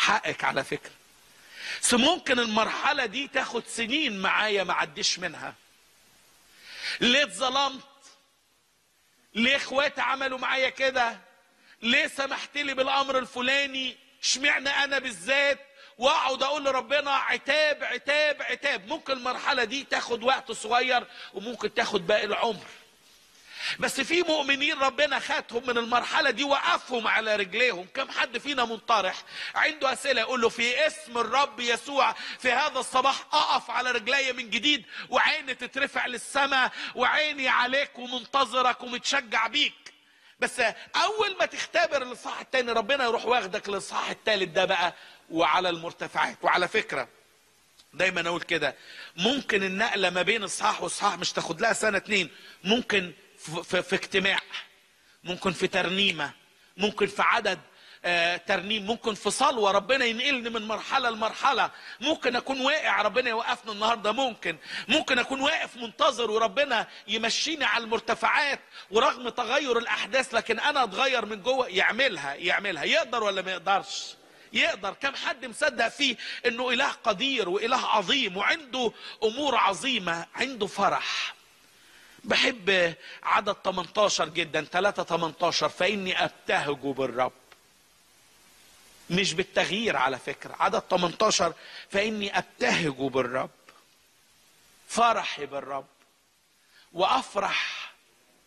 حقك على فكره بس ممكن المرحله دي تاخد سنين معايا ما عديش منها ليه اتظلمت ليه اخواتي عملوا معايا كده ليه سمحت لي بالامر الفلاني اشمعنى انا بالذات واقعد اقول لربنا عتاب عتاب عتاب ممكن المرحله دي تاخد وقت صغير وممكن تاخد باقي العمر بس في مؤمنين ربنا خدهم من المرحلة دي وقفهم على رجليهم كم حد فينا منطرح عنده أسئلة يقول له في اسم الرب يسوع في هذا الصباح أقف على رجلي من جديد وعيني تترفع للسماء وعيني عليك ومنتظرك ومتشجع بيك بس أول ما تختبر الإصحاح التاني ربنا يروح واخدك للإصحاح التالت ده بقى وعلى المرتفعات وعلى فكرة دايما اقول كده ممكن النقله ما بين اصحاح واصحاح مش تاخد لها سنه اتنين ممكن في, في, في اجتماع ممكن في ترنيمه ممكن في عدد آه ترنيم ممكن في صلوه ربنا ينقلني من مرحله لمرحله ممكن اكون واقع ربنا يوقفني النهارده ممكن ممكن اكون واقف منتظر وربنا يمشيني على المرتفعات ورغم تغير الاحداث لكن انا اتغير من جوه يعملها يعملها يقدر ولا ما يقدرش يقدر كم حد مصدق فيه انه اله قدير واله عظيم وعنده امور عظيمه عنده فرح بحب عدد 18 جدا 3 18 فاني ابتهج بالرب مش بالتغيير على فكره عدد 18 فاني ابتهج بالرب فرحي بالرب وافرح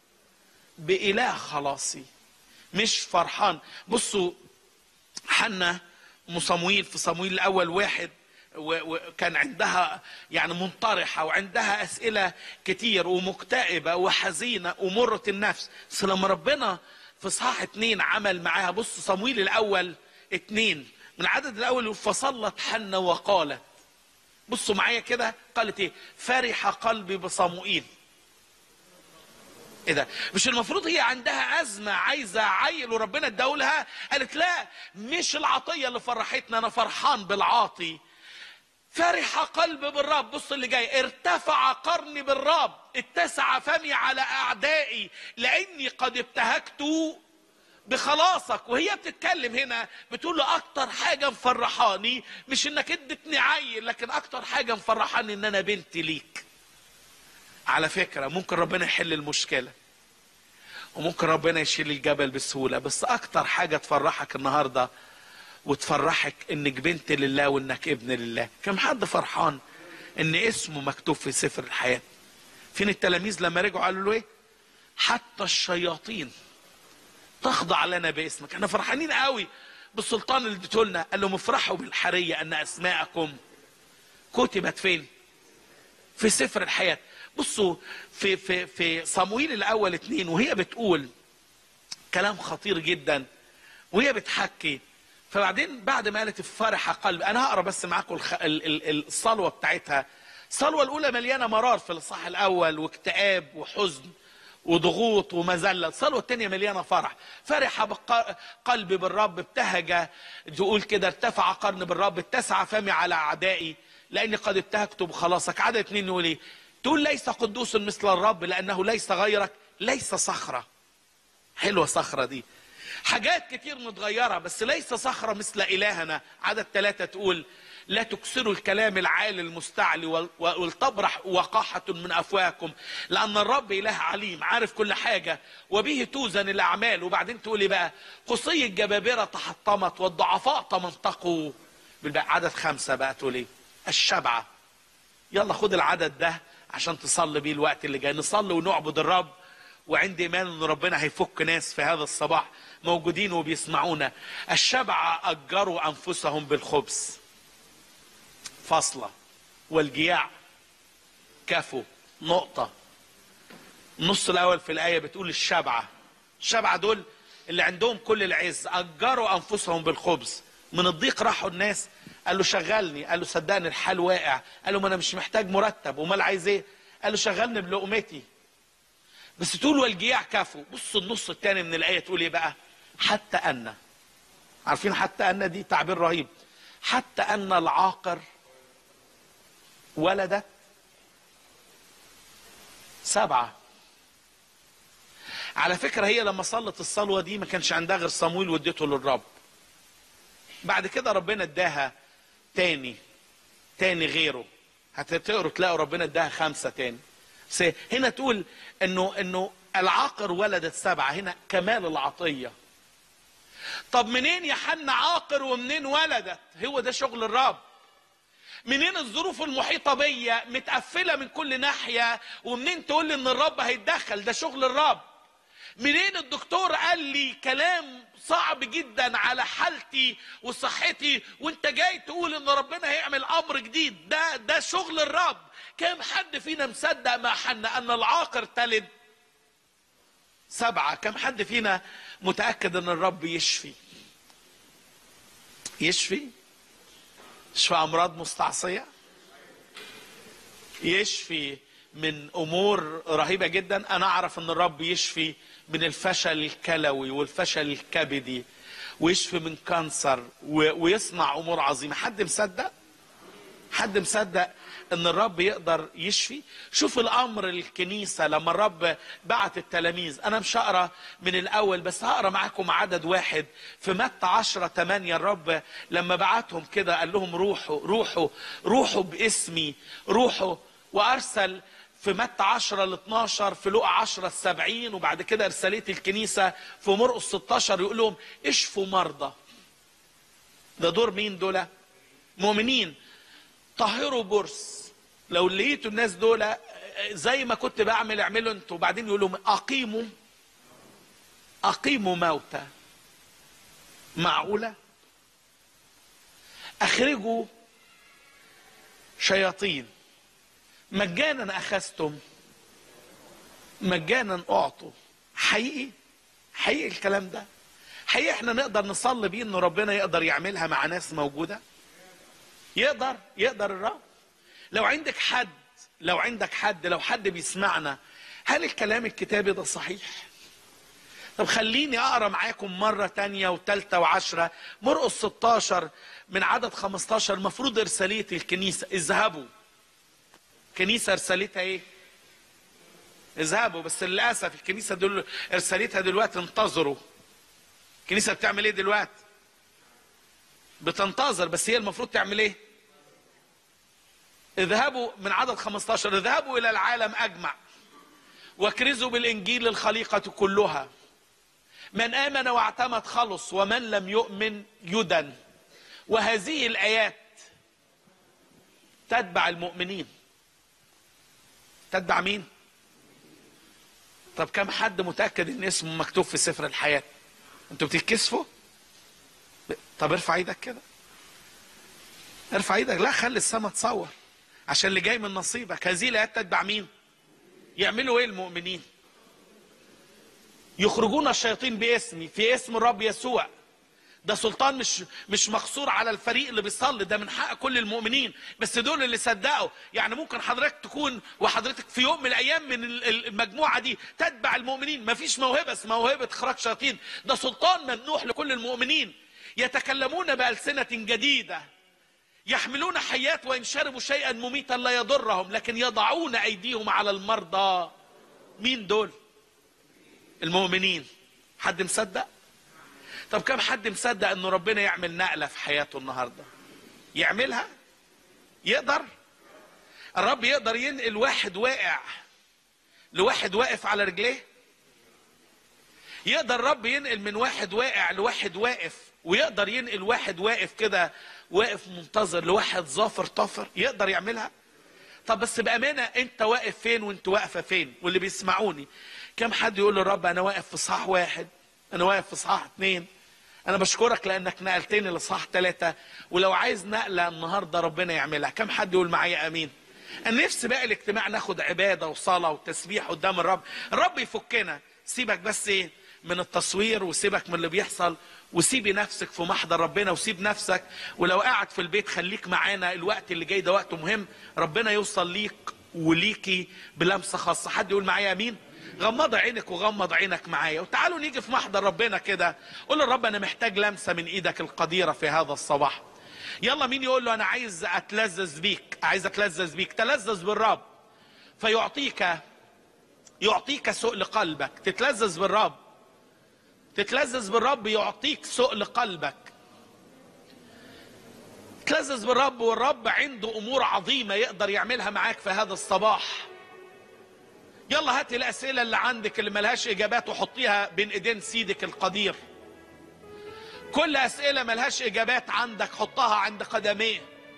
باله خلاصي مش فرحان بصوا حنا صمويل في صمويل الاول واحد وكان عندها يعني منطرحه وعندها اسئله كتير ومكتئبه وحزينه ومره النفس بس لما ربنا في صحاح اتنين عمل معاها بص صمويل الاول اتنين من العدد الاول فصلت حنا وقالت بصوا معايا كده قالت ايه فرح قلبي بصموئيل ايه ده مش المفروض هي عندها ازمه عايزه عيل وربنا اداولها قالت لا مش العطيه اللي فرحتنا انا فرحان بالعاطي فرح قلبي بالرب بص اللي جاي ارتفع قرني بالرب اتسع فمي على اعدائي لاني قد ابتهجت بخلاصك وهي بتتكلم هنا بتقول له اكتر حاجه مفرحاني مش انك ادتني عيل لكن اكتر حاجه مفرحاني ان انا بنت ليك على فكرة ممكن ربنا يحل المشكلة وممكن ربنا يشيل الجبل بسهولة بس أكتر حاجة تفرحك النهاردة وتفرحك إنك بنت لله وإنك ابن لله كم حد فرحان إن اسمه مكتوب في سفر الحياة فين التلاميذ لما رجعوا قالوا له إيه حتى الشياطين تخضع لنا باسمك احنا فرحانين قوي بالسلطان اللي اديته لنا قال لهم افرحوا بالحرية أن أسماءكم كتبت فين في سفر الحياه بصوا في في في صمويل الاول اتنين وهي بتقول كلام خطير جدا وهي بتحكي فبعدين بعد ما قالت فرح قلب انا هقرا بس معاكم الخ... ال... ال... الصلوه بتاعتها الصلوه الاولى مليانه مرار في الاصحاح الاول واكتئاب وحزن وضغوط ومذله الصلوه الثانيه مليانه فرح فرح بق... قلبي بالرب ابتهج تقول كده ارتفع قرن بالرب اتسع فمي على اعدائي لاني قد ابتهجت بخلاصك عدد اتنين يقول ايه تقول ليس قدوس مثل الرب لانه ليس غيرك ليس صخره حلوه صخره دي حاجات كتير متغيره بس ليس صخره مثل الهنا عدد ثلاثه تقول لا تكسروا الكلام العالي المستعلي ولتبرح وقاحة من أفواهكم لأن الرب إله عليم عارف كل حاجة وبه توزن الأعمال وبعدين تقول لي بقى قصي الجبابرة تحطمت والضعفاء تمنطقوا عدد خمسة بقى تقول ايه الشبعة يلا خد العدد ده عشان تصلي بيه الوقت اللي جاي نصلي ونعبد الرب وعندي ايمان ان ربنا هيفك ناس في هذا الصباح موجودين وبيسمعونا الشبعة اجروا انفسهم بالخبز فاصلة والجياع كفوا نقطة النص الاول في الاية بتقول الشبعة الشبعة دول اللي عندهم كل العز اجروا انفسهم بالخبز من الضيق راحوا الناس قال له شغلني قال له صدقني الحال واقع قال له ما انا مش محتاج مرتب امال عايز ايه قال له شغلني بلقمتي بس تقول والجياع كفو بص النص الثاني من الايه تقول ايه بقى حتى ان عارفين حتى ان دي تعبير رهيب حتى ان العاقر ولدت سبعه على فكره هي لما صلت الصلوه دي ما كانش عندها غير صمويل واديته للرب بعد كده ربنا اداها تاني تاني غيره هتقروا تلاقوا ربنا اداها خمسه تاني بس هنا تقول انه انه العاقر ولدت سبعه هنا كمال العطيه طب منين يا حنا عاقر ومنين ولدت هو ده شغل الرب منين الظروف المحيطه بيا متقفله من كل ناحيه ومنين تقول لي ان الرب هيتدخل ده شغل الرب منين الدكتور قال لي كلام صعب جدا على حالتي وصحتي وانت جاي تقول ان ربنا هيعمل امر جديد ده ده شغل الرب كم حد فينا مصدق مع حنا ان العاقر تلد سبعة كم حد فينا متأكد ان الرب يشفي يشفي يشفي امراض مستعصية يشفي من امور رهيبة جدا انا اعرف ان الرب يشفي من الفشل الكلوي والفشل الكبدي ويشفي من كانسر و- ويصنع امور عظيمة حد مصدق حد مصدق ان الرب يقدر يشفي شوف الامر الكنيسة لما الرب بعت التلاميذ انا مش هقرا من الاول بس هقرا معاكم عدد واحد في متى عشرة تمانية الرب لما بعتهم كده قال لهم روحوا روحوا روحوا باسمي روحوا وارسل في متى 10 ل 12 في لقا 10 ل 70 وبعد كده ارساليه الكنيسه في مرقس 16 يقول لهم اشفوا مرضى ده دور مين دول مؤمنين طهروا برص لو لقيتوا الناس دول زي ما كنت بعمل اعملوا انتوا وبعدين يقولوا اقيموا اقيموا موتى معقوله اخرجوا شياطين مجانا اخذتم مجانا اعطوا حقيقي حقيقي الكلام ده حقيقي احنا نقدر نصلي بيه ان ربنا يقدر يعملها مع ناس موجوده يقدر يقدر الرب لو عندك حد لو عندك حد لو حد بيسمعنا هل الكلام الكتابي ده صحيح طب خليني اقرا معاكم مره تانية وتالتة وعشرة مرقس 16 من عدد 15 المفروض ارساليه الكنيسه اذهبوا كنيسه ارسالتها ايه اذهبوا بس للاسف الكنيسه دول ارسالتها دلوقتي انتظروا الكنيسه بتعمل ايه دلوقتي بتنتظر بس هي المفروض تعمل ايه اذهبوا من عدد 15 اذهبوا الى العالم اجمع واكرزوا بالانجيل للخليقه كلها من امن واعتمد خلص ومن لم يؤمن يدن وهذه الايات تتبع المؤمنين تتبع مين طب كم حد متاكد ان اسمه مكتوب في سفر الحياه انتوا بتتكسفوا طب ارفع ايدك كده ارفع ايدك لا خلي السما تصور عشان اللي جاي من نصيبك هذه الايات تتبع مين يعملوا ايه المؤمنين يخرجون الشياطين باسمي في اسم الرب يسوع ده سلطان مش مش مقصور على الفريق اللي بيصلي ده من حق كل المؤمنين بس دول اللي صدقوا يعني ممكن حضرتك تكون وحضرتك في يوم من الايام من ال- ال- المجموعه دي تتبع المؤمنين مفيش موهبه اسمها موهبه اخراج شياطين ده سلطان ممنوح لكل المؤمنين يتكلمون بألسنة جديدة يحملون حيات وإن شربوا شيئا مميتا لا يضرهم لكن يضعون أيديهم على المرضى مين دول المؤمنين حد مصدق طب كم حد مصدق ان ربنا يعمل نقلة في حياته النهاردة يعملها يقدر الرب يقدر ينقل واحد واقع لواحد واقف على رجليه يقدر الرب ينقل من واحد واقع لواحد واقف ويقدر ينقل واحد واقف كده واقف منتظر لواحد ظافر طافر يقدر يعملها طب بس بأمانة انت واقف فين وانت واقفة فين واللي بيسمعوني كم حد يقول للرب انا واقف في صحاح واحد انا واقف في صحاح اتنين انا بشكرك لانك نقلتني لصحاح ثلاثة ولو عايز نقلة النهاردة ربنا يعملها كم حد يقول معايا امين انا نفسي بقى الاجتماع ناخد عبادة وصلاة وتسبيح قدام الرب الرب يفكنا سيبك بس ايه من التصوير وسيبك من اللي بيحصل وسيبي نفسك في محضر ربنا وسيب نفسك ولو قاعد في البيت خليك معانا الوقت اللي جاي ده وقت مهم ربنا يوصل ليك وليكي بلمسة خاصة حد يقول معايا امين غمض عينك وغمض عينك معايا وتعالوا نيجي في محضر ربنا كده قول للرب انا محتاج لمسة من ايدك القديرة في هذا الصباح يلا مين يقول له انا عايز اتلذذ بيك عايز اتلذذ بيك تلذذ بالرب فيعطيك يعطيك سؤل قلبك تتلذذ بالرب تتلذذ بالرب يعطيك سؤل قلبك تلذذ بالرب والرب عنده امور عظيمه يقدر يعملها معاك في هذا الصباح يلا هاتي الاسئله اللي عندك اللي ملهاش اجابات وحطيها بين ايدين سيدك القدير كل اسئله ملهاش اجابات عندك حطها عند قدميه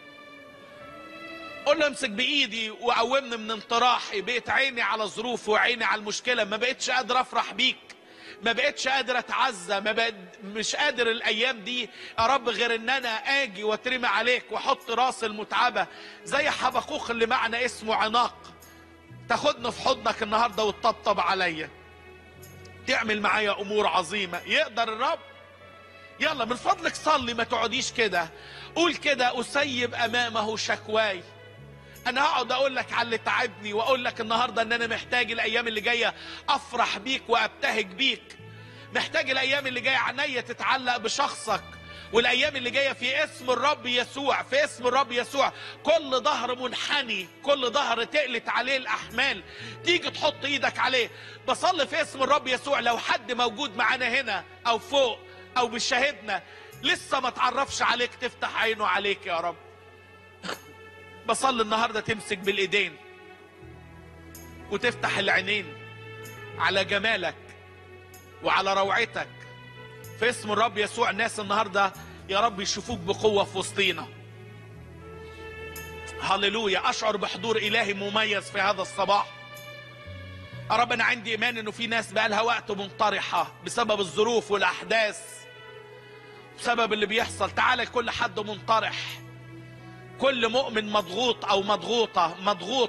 قول له امسك بايدي وقومني من انطراحي بقيت عيني على ظروفي وعيني على المشكله ما بقتش قادر افرح بيك ما بقتش قادر اتعزى ما بقت مش قادر الايام دي يا رب غير ان انا اجي واترمي عليك واحط راس المتعبه زي حبقوق اللي معنا اسمه عناق تاخدني في حضنك النهارده وتطبطب عليا تعمل معايا امور عظيمه يقدر الرب يلا من فضلك صلي ما تقعديش كده قول كده اسيب امامه شكواي انا هقعد اقول لك على اللي تعبني واقول لك النهارده ان انا محتاج الايام اللي جايه افرح بيك وابتهج بيك محتاج الايام اللي جايه عينيا تتعلق بشخصك والايام اللي جايه في اسم الرب يسوع في اسم الرب يسوع كل ظهر منحني كل ظهر تقلت عليه الاحمال تيجي تحط ايدك عليه بصلي في اسم الرب يسوع لو حد موجود معانا هنا او فوق او بيشاهدنا لسه ما تعرفش عليك تفتح عينه عليك يا رب بصلي النهارده تمسك بالايدين وتفتح العينين على جمالك وعلى روعتك في اسم الرب يسوع الناس النهارده يا رب يشوفوك بقوه في وسطينا هللويا اشعر بحضور الهي مميز في هذا الصباح يا رب انا عندي ايمان انه في ناس بقالها وقت منطرحه بسبب الظروف والاحداث بسبب اللي بيحصل تعالى كل حد منطرح كل مؤمن مضغوط او مضغوطه مضغوط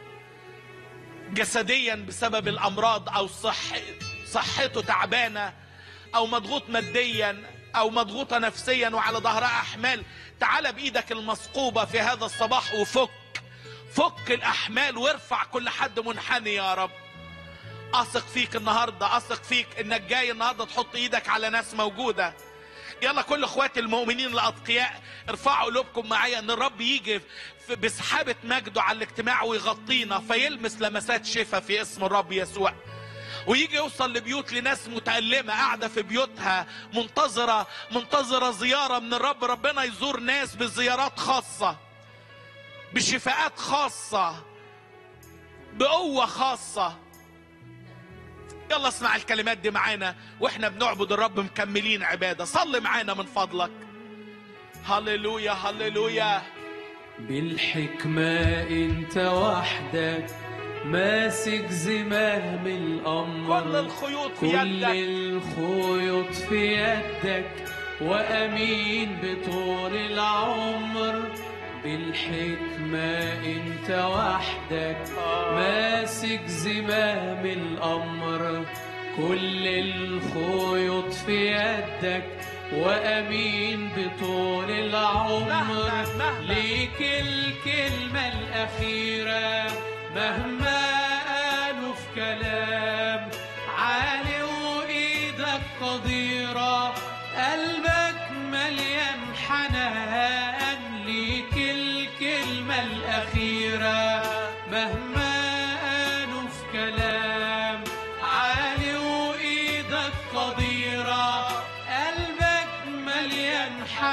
جسديا بسبب الامراض او صح صحته تعبانه او مضغوط ماديا او مضغوطه نفسيا وعلى ظهرها احمال تعال بايدك المثقوبه في هذا الصباح وفك فك الاحمال وارفع كل حد منحني يا رب اثق فيك النهارده اثق فيك انك جاي النهارده تحط ايدك على ناس موجوده يلا كل اخواتي المؤمنين الاتقياء ارفعوا قلوبكم معايا ان الرب يجي في- بسحابه مجده على الاجتماع ويغطينا فيلمس لمسات شفاء في اسم الرب يسوع ويجي يوصل لبيوت لناس متألمة قاعدة في بيوتها منتظرة منتظرة زيارة من الرب ربنا يزور ناس بزيارات خاصة بشفاءات خاصة بقوة خاصة يلا اسمع الكلمات دي معانا واحنا بنعبد الرب مكملين عبادة صلي معانا من فضلك هللويا هللويا بالحكمة انت وحدك ماسك زمام الأمر كل الخيوط في كل يدك الخيوط في يدك وأمين بطول العمر بالحكمة انت وحدك ماسك زمام الأمر كل الخيوط في يدك وأمين بطول العمر مهما- مهما. ليك الكلمة الأخيرة مهما قالوا في كلام عالي وإيدك قديرة قلبك مليان حنان ليك الكلمة الأخيرة مهما قالوا في كلام عالي وإيدك قديرة قلبك مليان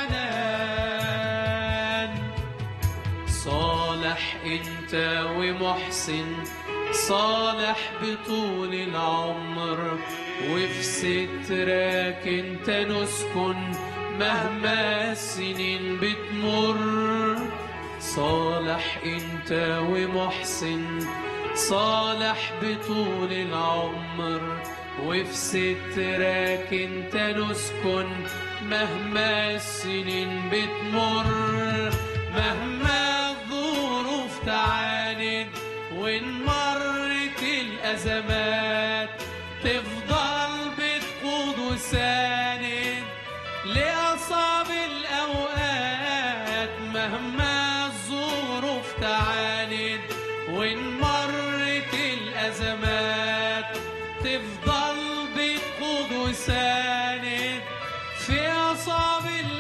حنان صالح انت ومحسن صالح بطول العمر وفي سترك انت نسكن مهما السنين بتمر صالح انت ومحسن صالح بطول العمر وفي سترك انت نسكن مهما السنين بتمر مهما الظروف تعاند وان مرت الازمات تفضل بتقود وساند لاصعب الاوقات مهما الظروف تعاند وان مرت الازمات تفضل بتقود وساند في اصعب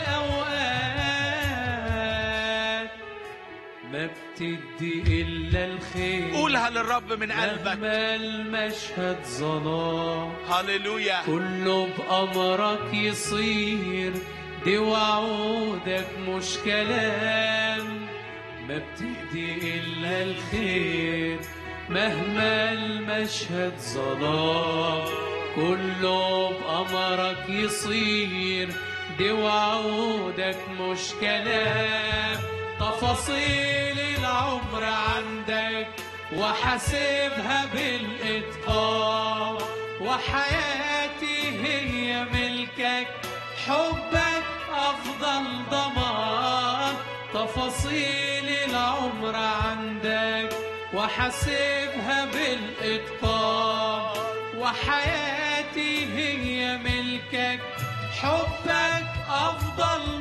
الاوقات ما بتدي الا الخير قولها للرب من قلبك مهما المشهد ظلام هللويا كله بأمرك يصير دي وعودك مش كلام ما بتهدي إلا الخير مهما المشهد ظلام كله بأمرك يصير دي وعودك مش كلام تفاصيل العمر عندك وحاسبها بالإتقان وحياتي هي ملكك حبك أفضل ضمان تفاصيل العمر عندك وحاسبها بالإتقان وحياتي هي ملكك حبك أفضل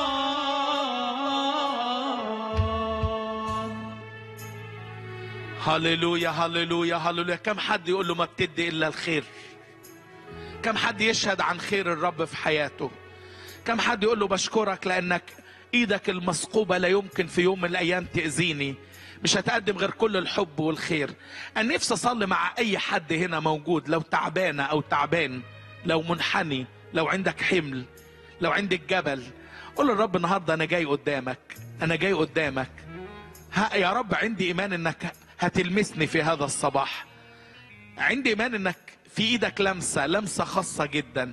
ضمان هللويا هللويا هللويا كم حد يقول له ما بتدي الا الخير كم حد يشهد عن خير الرب في حياته كم حد يقول له بشكرك لانك ايدك المثقوبه لا يمكن في يوم من الايام تاذيني مش هتقدم غير كل الحب والخير انا نفسي اصلي مع اي حد هنا موجود لو تعبانه او تعبان لو منحني لو عندك حمل لو عندك جبل قول للرب النهارده انا جاي قدامك انا جاي قدامك ها يا رب عندي ايمان انك هتلمسني في هذا الصباح عندي ايمان انك في ايدك لمسه لمسه خاصه جدا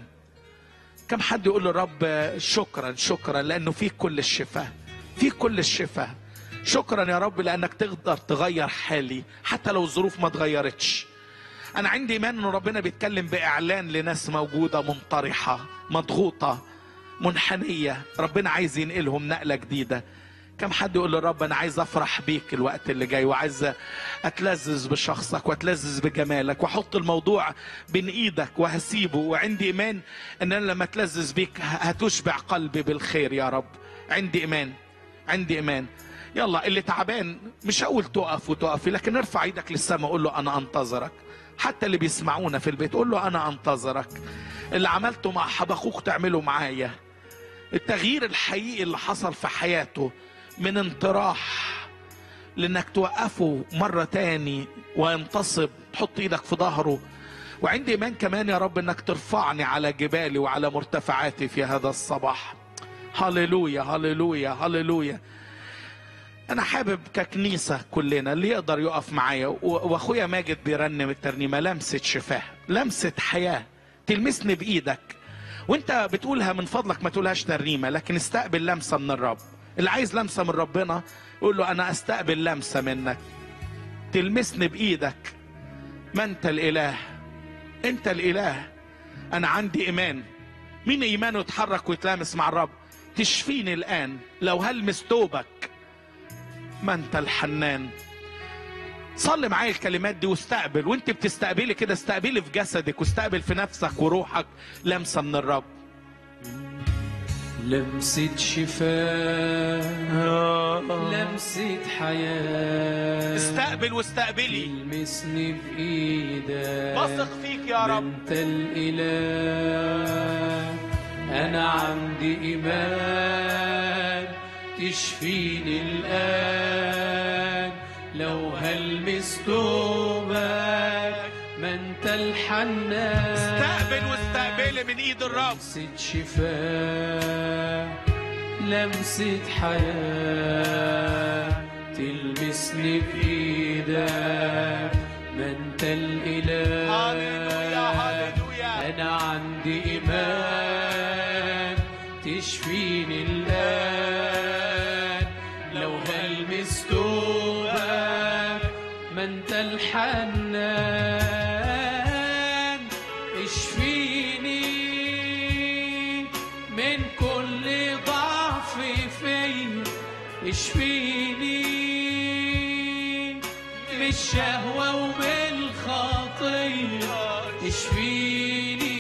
كم حد يقول للرب شكرا شكرا لانه فيك كل الشفاء فيك كل الشفاء شكرا يا رب لانك تقدر تغير حالي حتى لو الظروف ما اتغيرتش انا عندي ايمان ان ربنا بيتكلم باعلان لناس موجوده منطرحه مضغوطه منحنيه ربنا عايز ينقلهم نقله جديده كم حد يقول للرب انا عايز افرح بيك الوقت اللي جاي وعايز اتلذذ بشخصك واتلذذ بجمالك واحط الموضوع بين ايدك وهسيبه وعندي ايمان ان انا لما اتلذذ بيك هتشبع قلبي بالخير يا رب عندي ايمان عندي ايمان يلا اللي تعبان مش هقول تقف وتقفي لكن ارفع ايدك للسماء قول له انا انتظرك حتى اللي بيسمعونا في البيت قول له انا انتظرك اللي عملته مع حبخوك تعمله معايا التغيير الحقيقي اللي حصل في حياته من انطراح لانك توقفه مرة تاني وينتصب تحط ايدك في ظهره وعندي ايمان كمان يا رب انك ترفعني على جبالي وعلى مرتفعاتي في هذا الصباح هللويا هللويا هللويا انا حابب ككنيسة كلنا اللي يقدر يقف معايا و- واخويا ماجد بيرنم الترنيمة لمسة شفاه لمسة حياة تلمسني بايدك وانت بتقولها من فضلك ما تقولهاش ترنيمة لكن استقبل لمسة من الرب اللي عايز لمسة من ربنا قول له انا استقبل لمسة منك تلمسني بايدك ما انت الاله انت الاله انا عندي ايمان مين ايمانه يتحرك ويتلامس مع الرب تشفيني الان لو هلمس توبك ما انت الحنان صلي معايا الكلمات دي واستقبل وانت بتستقبلي كده استقبلي في جسدك واستقبل في نفسك وروحك لمسه من الرب لمسة شفاء لمسة حياة استقبل واستقبلي تلمسني بإيدك بثق فيك يا رب انت الاله انا عندي ايمان تشفيني الان لو هلمس توبك ما انت الحنان استقبل واستقبلي من ايد الرب لمسة شفاء لمسة حياة تلمسني بإيدك ما انت الإله هللويا هللويا أنا عندي إيمان تشفيني الآن لو هلمس توبك ما أنت الحنان اشفيني من كل ضعف فيا اشفيني من الشهوة ومن الخطية اشفيني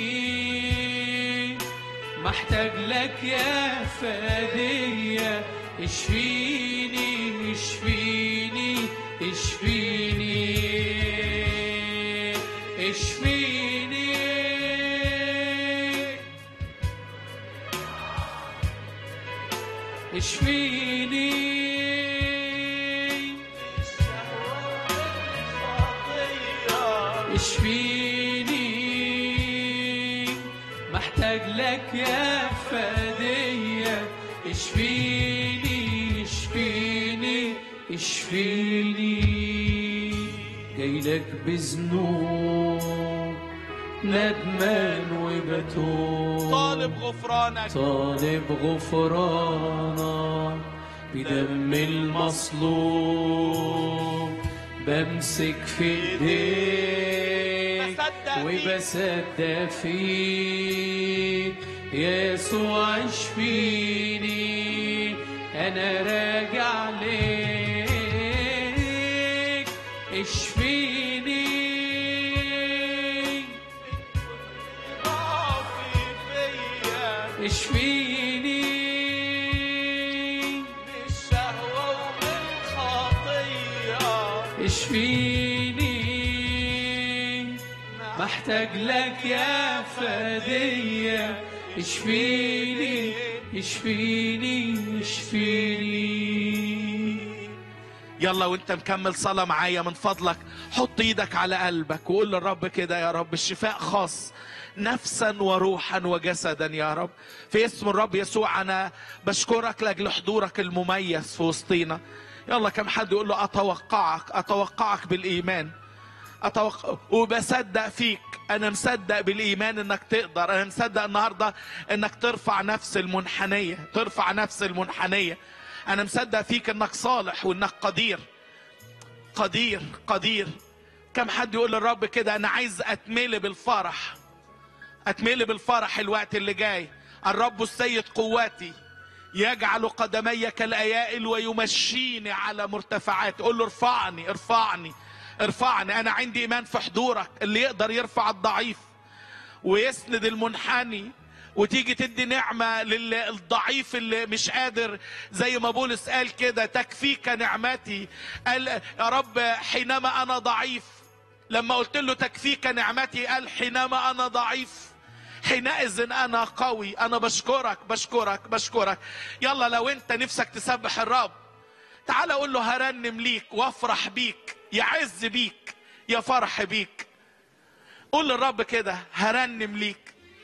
محتاج لك يا فدية اشفيني اشفيني اشفيني اشفيني اشفيني اشفيني محتاج لك يا فدية اشفيني اشفيني اشفيني جاي لك بذنوب ندمان وبتوب طالب غفرانك طالب غفرانك بدم المصلوب بمسك في ايديك بصدق فيك. وبصدق فيك يسوع اشفيني انا راجع ليك اشفيني ضعفي فيا اشفيني بالشهوة وبالخطية اشفيني محتاج لك يا فدية اشفيني اشفيني اشفيني يلا وانت مكمل صلاة معايا من فضلك حط ايدك على قلبك وقول للرب كده يا رب الشفاء خاص نفسا وروحا وجسدا يا رب في اسم الرب يسوع انا بشكرك لاجل حضورك المميز في وسطينا يلا كم حد يقول له اتوقعك اتوقعك بالايمان أتوقع وبصدق فيك انا مصدق بالايمان انك تقدر انا مصدق النهارده انك ترفع نفس المنحنيه ترفع نفس المنحنيه انا مصدق فيك انك صالح وانك قدير قدير قدير كم حد يقول للرب كده انا عايز اتملي بالفرح اتملي بالفرح الوقت اللي جاي الرب السيد قواتي يجعل قدمي كالايائل ويمشيني على مرتفعات قول له ارفعني ارفعني ارفعني انا عندي ايمان في حضورك اللي يقدر يرفع الضعيف ويسند المنحني وتيجي تدي نعمة للضعيف اللي مش قادر زي ما بولس قال كده تكفيك نعمتي قال يا رب حينما أنا ضعيف لما قلت له تكفيك نعمتي قال حينما أنا ضعيف حينئذ أنا قوي أنا بشكرك بشكرك بشكرك يلا لو أنت نفسك تسبح الرب تعال قول له هرنم ليك وافرح بيك يعز بيك يا فرح بيك قول للرب كده هرنم ليك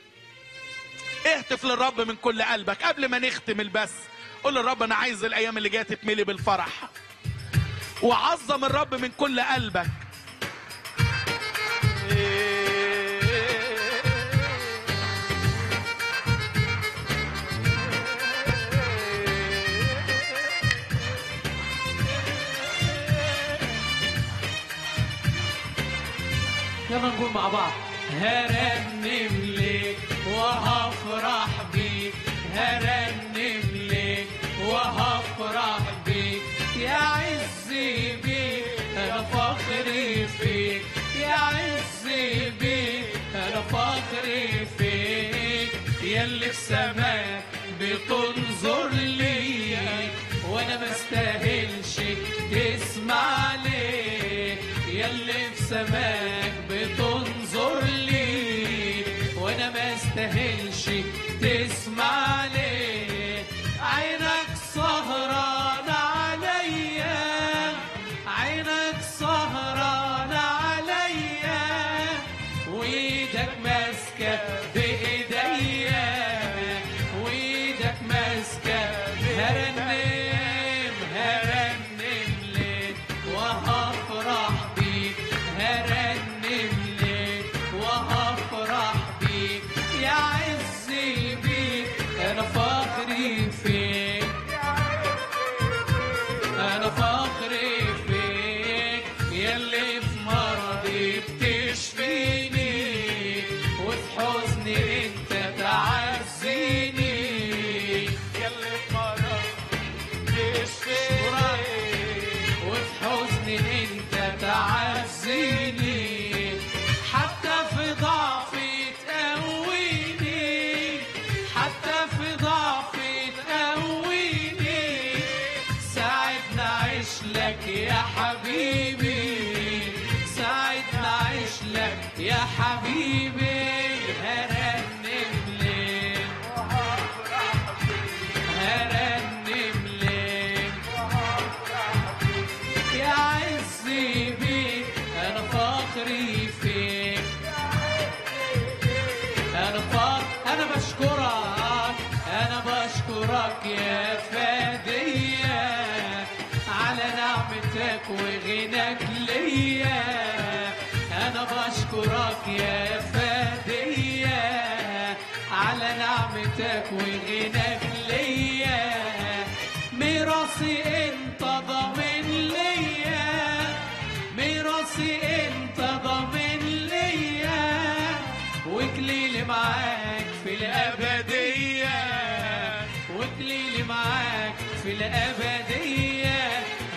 اهتف للرب من كل قلبك قبل ما نختم البث قول للرب انا عايز الايام اللي جايه تتملي بالفرح وعظم الرب من كل قلبك يلا نقول مع بعض هرنم لك وهفرح بيك هرنم لك وهفرح بيك يا عزي بيك انا فخري فيك يا عزي بيك انا فخري فيك يلي في سماك بتنظر لي وانا ما استاهلش تسمع لي يلي في سماك بتنظر لي وانا ما استاهلش تسمع لي عينك سهران عليا عينك سهران عليا وايدك ماسكه بايديا وايدك ماسكه هرنم هرنم لك وهفرح بيك هرنم لك وهفرح بيك يا عزي بيك انا فخري فيك انا فخري فيك يلي في مرضي بتشفيني وفي حزني انت تعزيني يلي في مرضي تشفيني وفي حزني انت تعزيني حتى في ضعفي تقويني حتى في ضعفي تقويني ساعدنا اعيش لك يا حبيبي ساعدنا اعيش لك يا حبيبي هرنم لك هرنم لك يا عزي بيك انا فخري فيك انا فخر بشكرك يا فادية على نعمتك وغناك ليا أنا بشكرك يا فادية على نعمتك وغناك ليا ميراثي انت ضامن ليا ميراثي انت ضامن ليا وكليلي معاك في الأبدية وكليلي معاك في الأبدية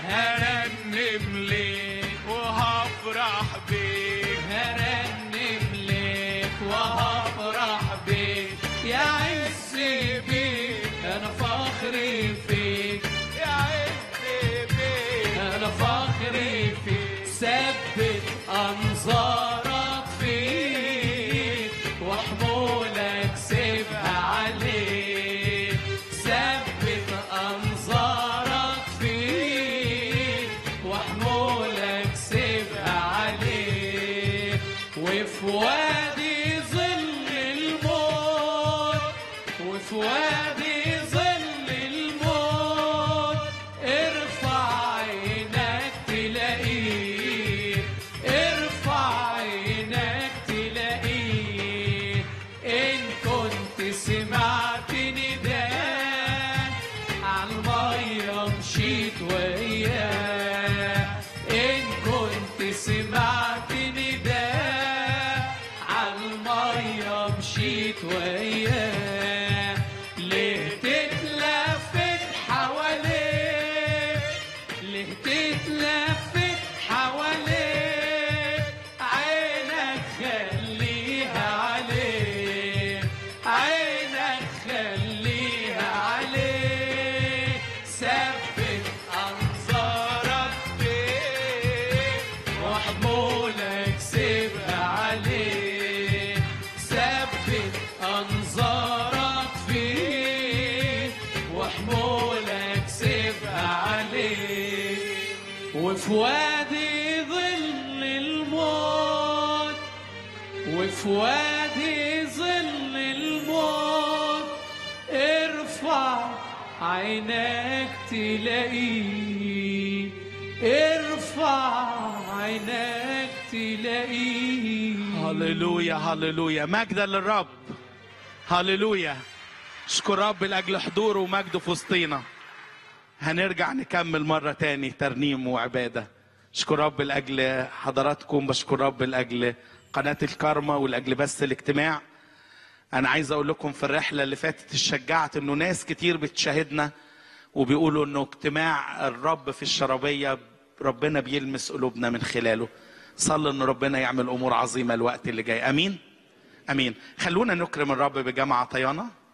هرنم ليك وهفرح بيك هرنم ليك وهفرح بيك يا عزي بيك أنا فخري فيك يا عز بيك أنا فخري فيك ثبت أنظارك فيك وحمولك سيبها عليك ثبت أنظارك فيك وحمولك سيبها عليك وفي وادي ظل الموت وفي وادي ظل الموت ارفع عينك تلاقيه ارفع عينك تلاقيه ان كنت سمعت نداء عالمية مشيت وياه ان كنت سمعت نداء عالمية مشيت وياه ليه تتلفت حواليك ليه تتلفت حواليك عينك خليها عليه عينك خليها عليه ثبت انظارك فيه وحمولك سيبها عليه ثبت انظارك فيه وحمولك سيبها عليه وفي وادي ظل الموت وفي وادي ظل الموت ارفع عينك تلاقيه ارفع عينك تلاقيه هللويا هللويا مجدا للرب هللويا اشكر رب لاجل حضوره ومجده في وسطينا هنرجع نكمل مرة تاني ترنيم وعبادة اشكر رب لاجل حضراتكم بشكر رب لاجل قناة الكارما ولاجل بث الاجتماع انا عايز اقول لكم في الرحلة اللي فاتت اتشجعت انه ناس كتير بتشاهدنا وبيقولوا انه اجتماع الرب في الشرابية ربنا بيلمس قلوبنا من خلاله صلي ان ربنا يعمل امور عظيمة الوقت اللي جاي امين امين خلونا نكرم الرب بجامعة طيانة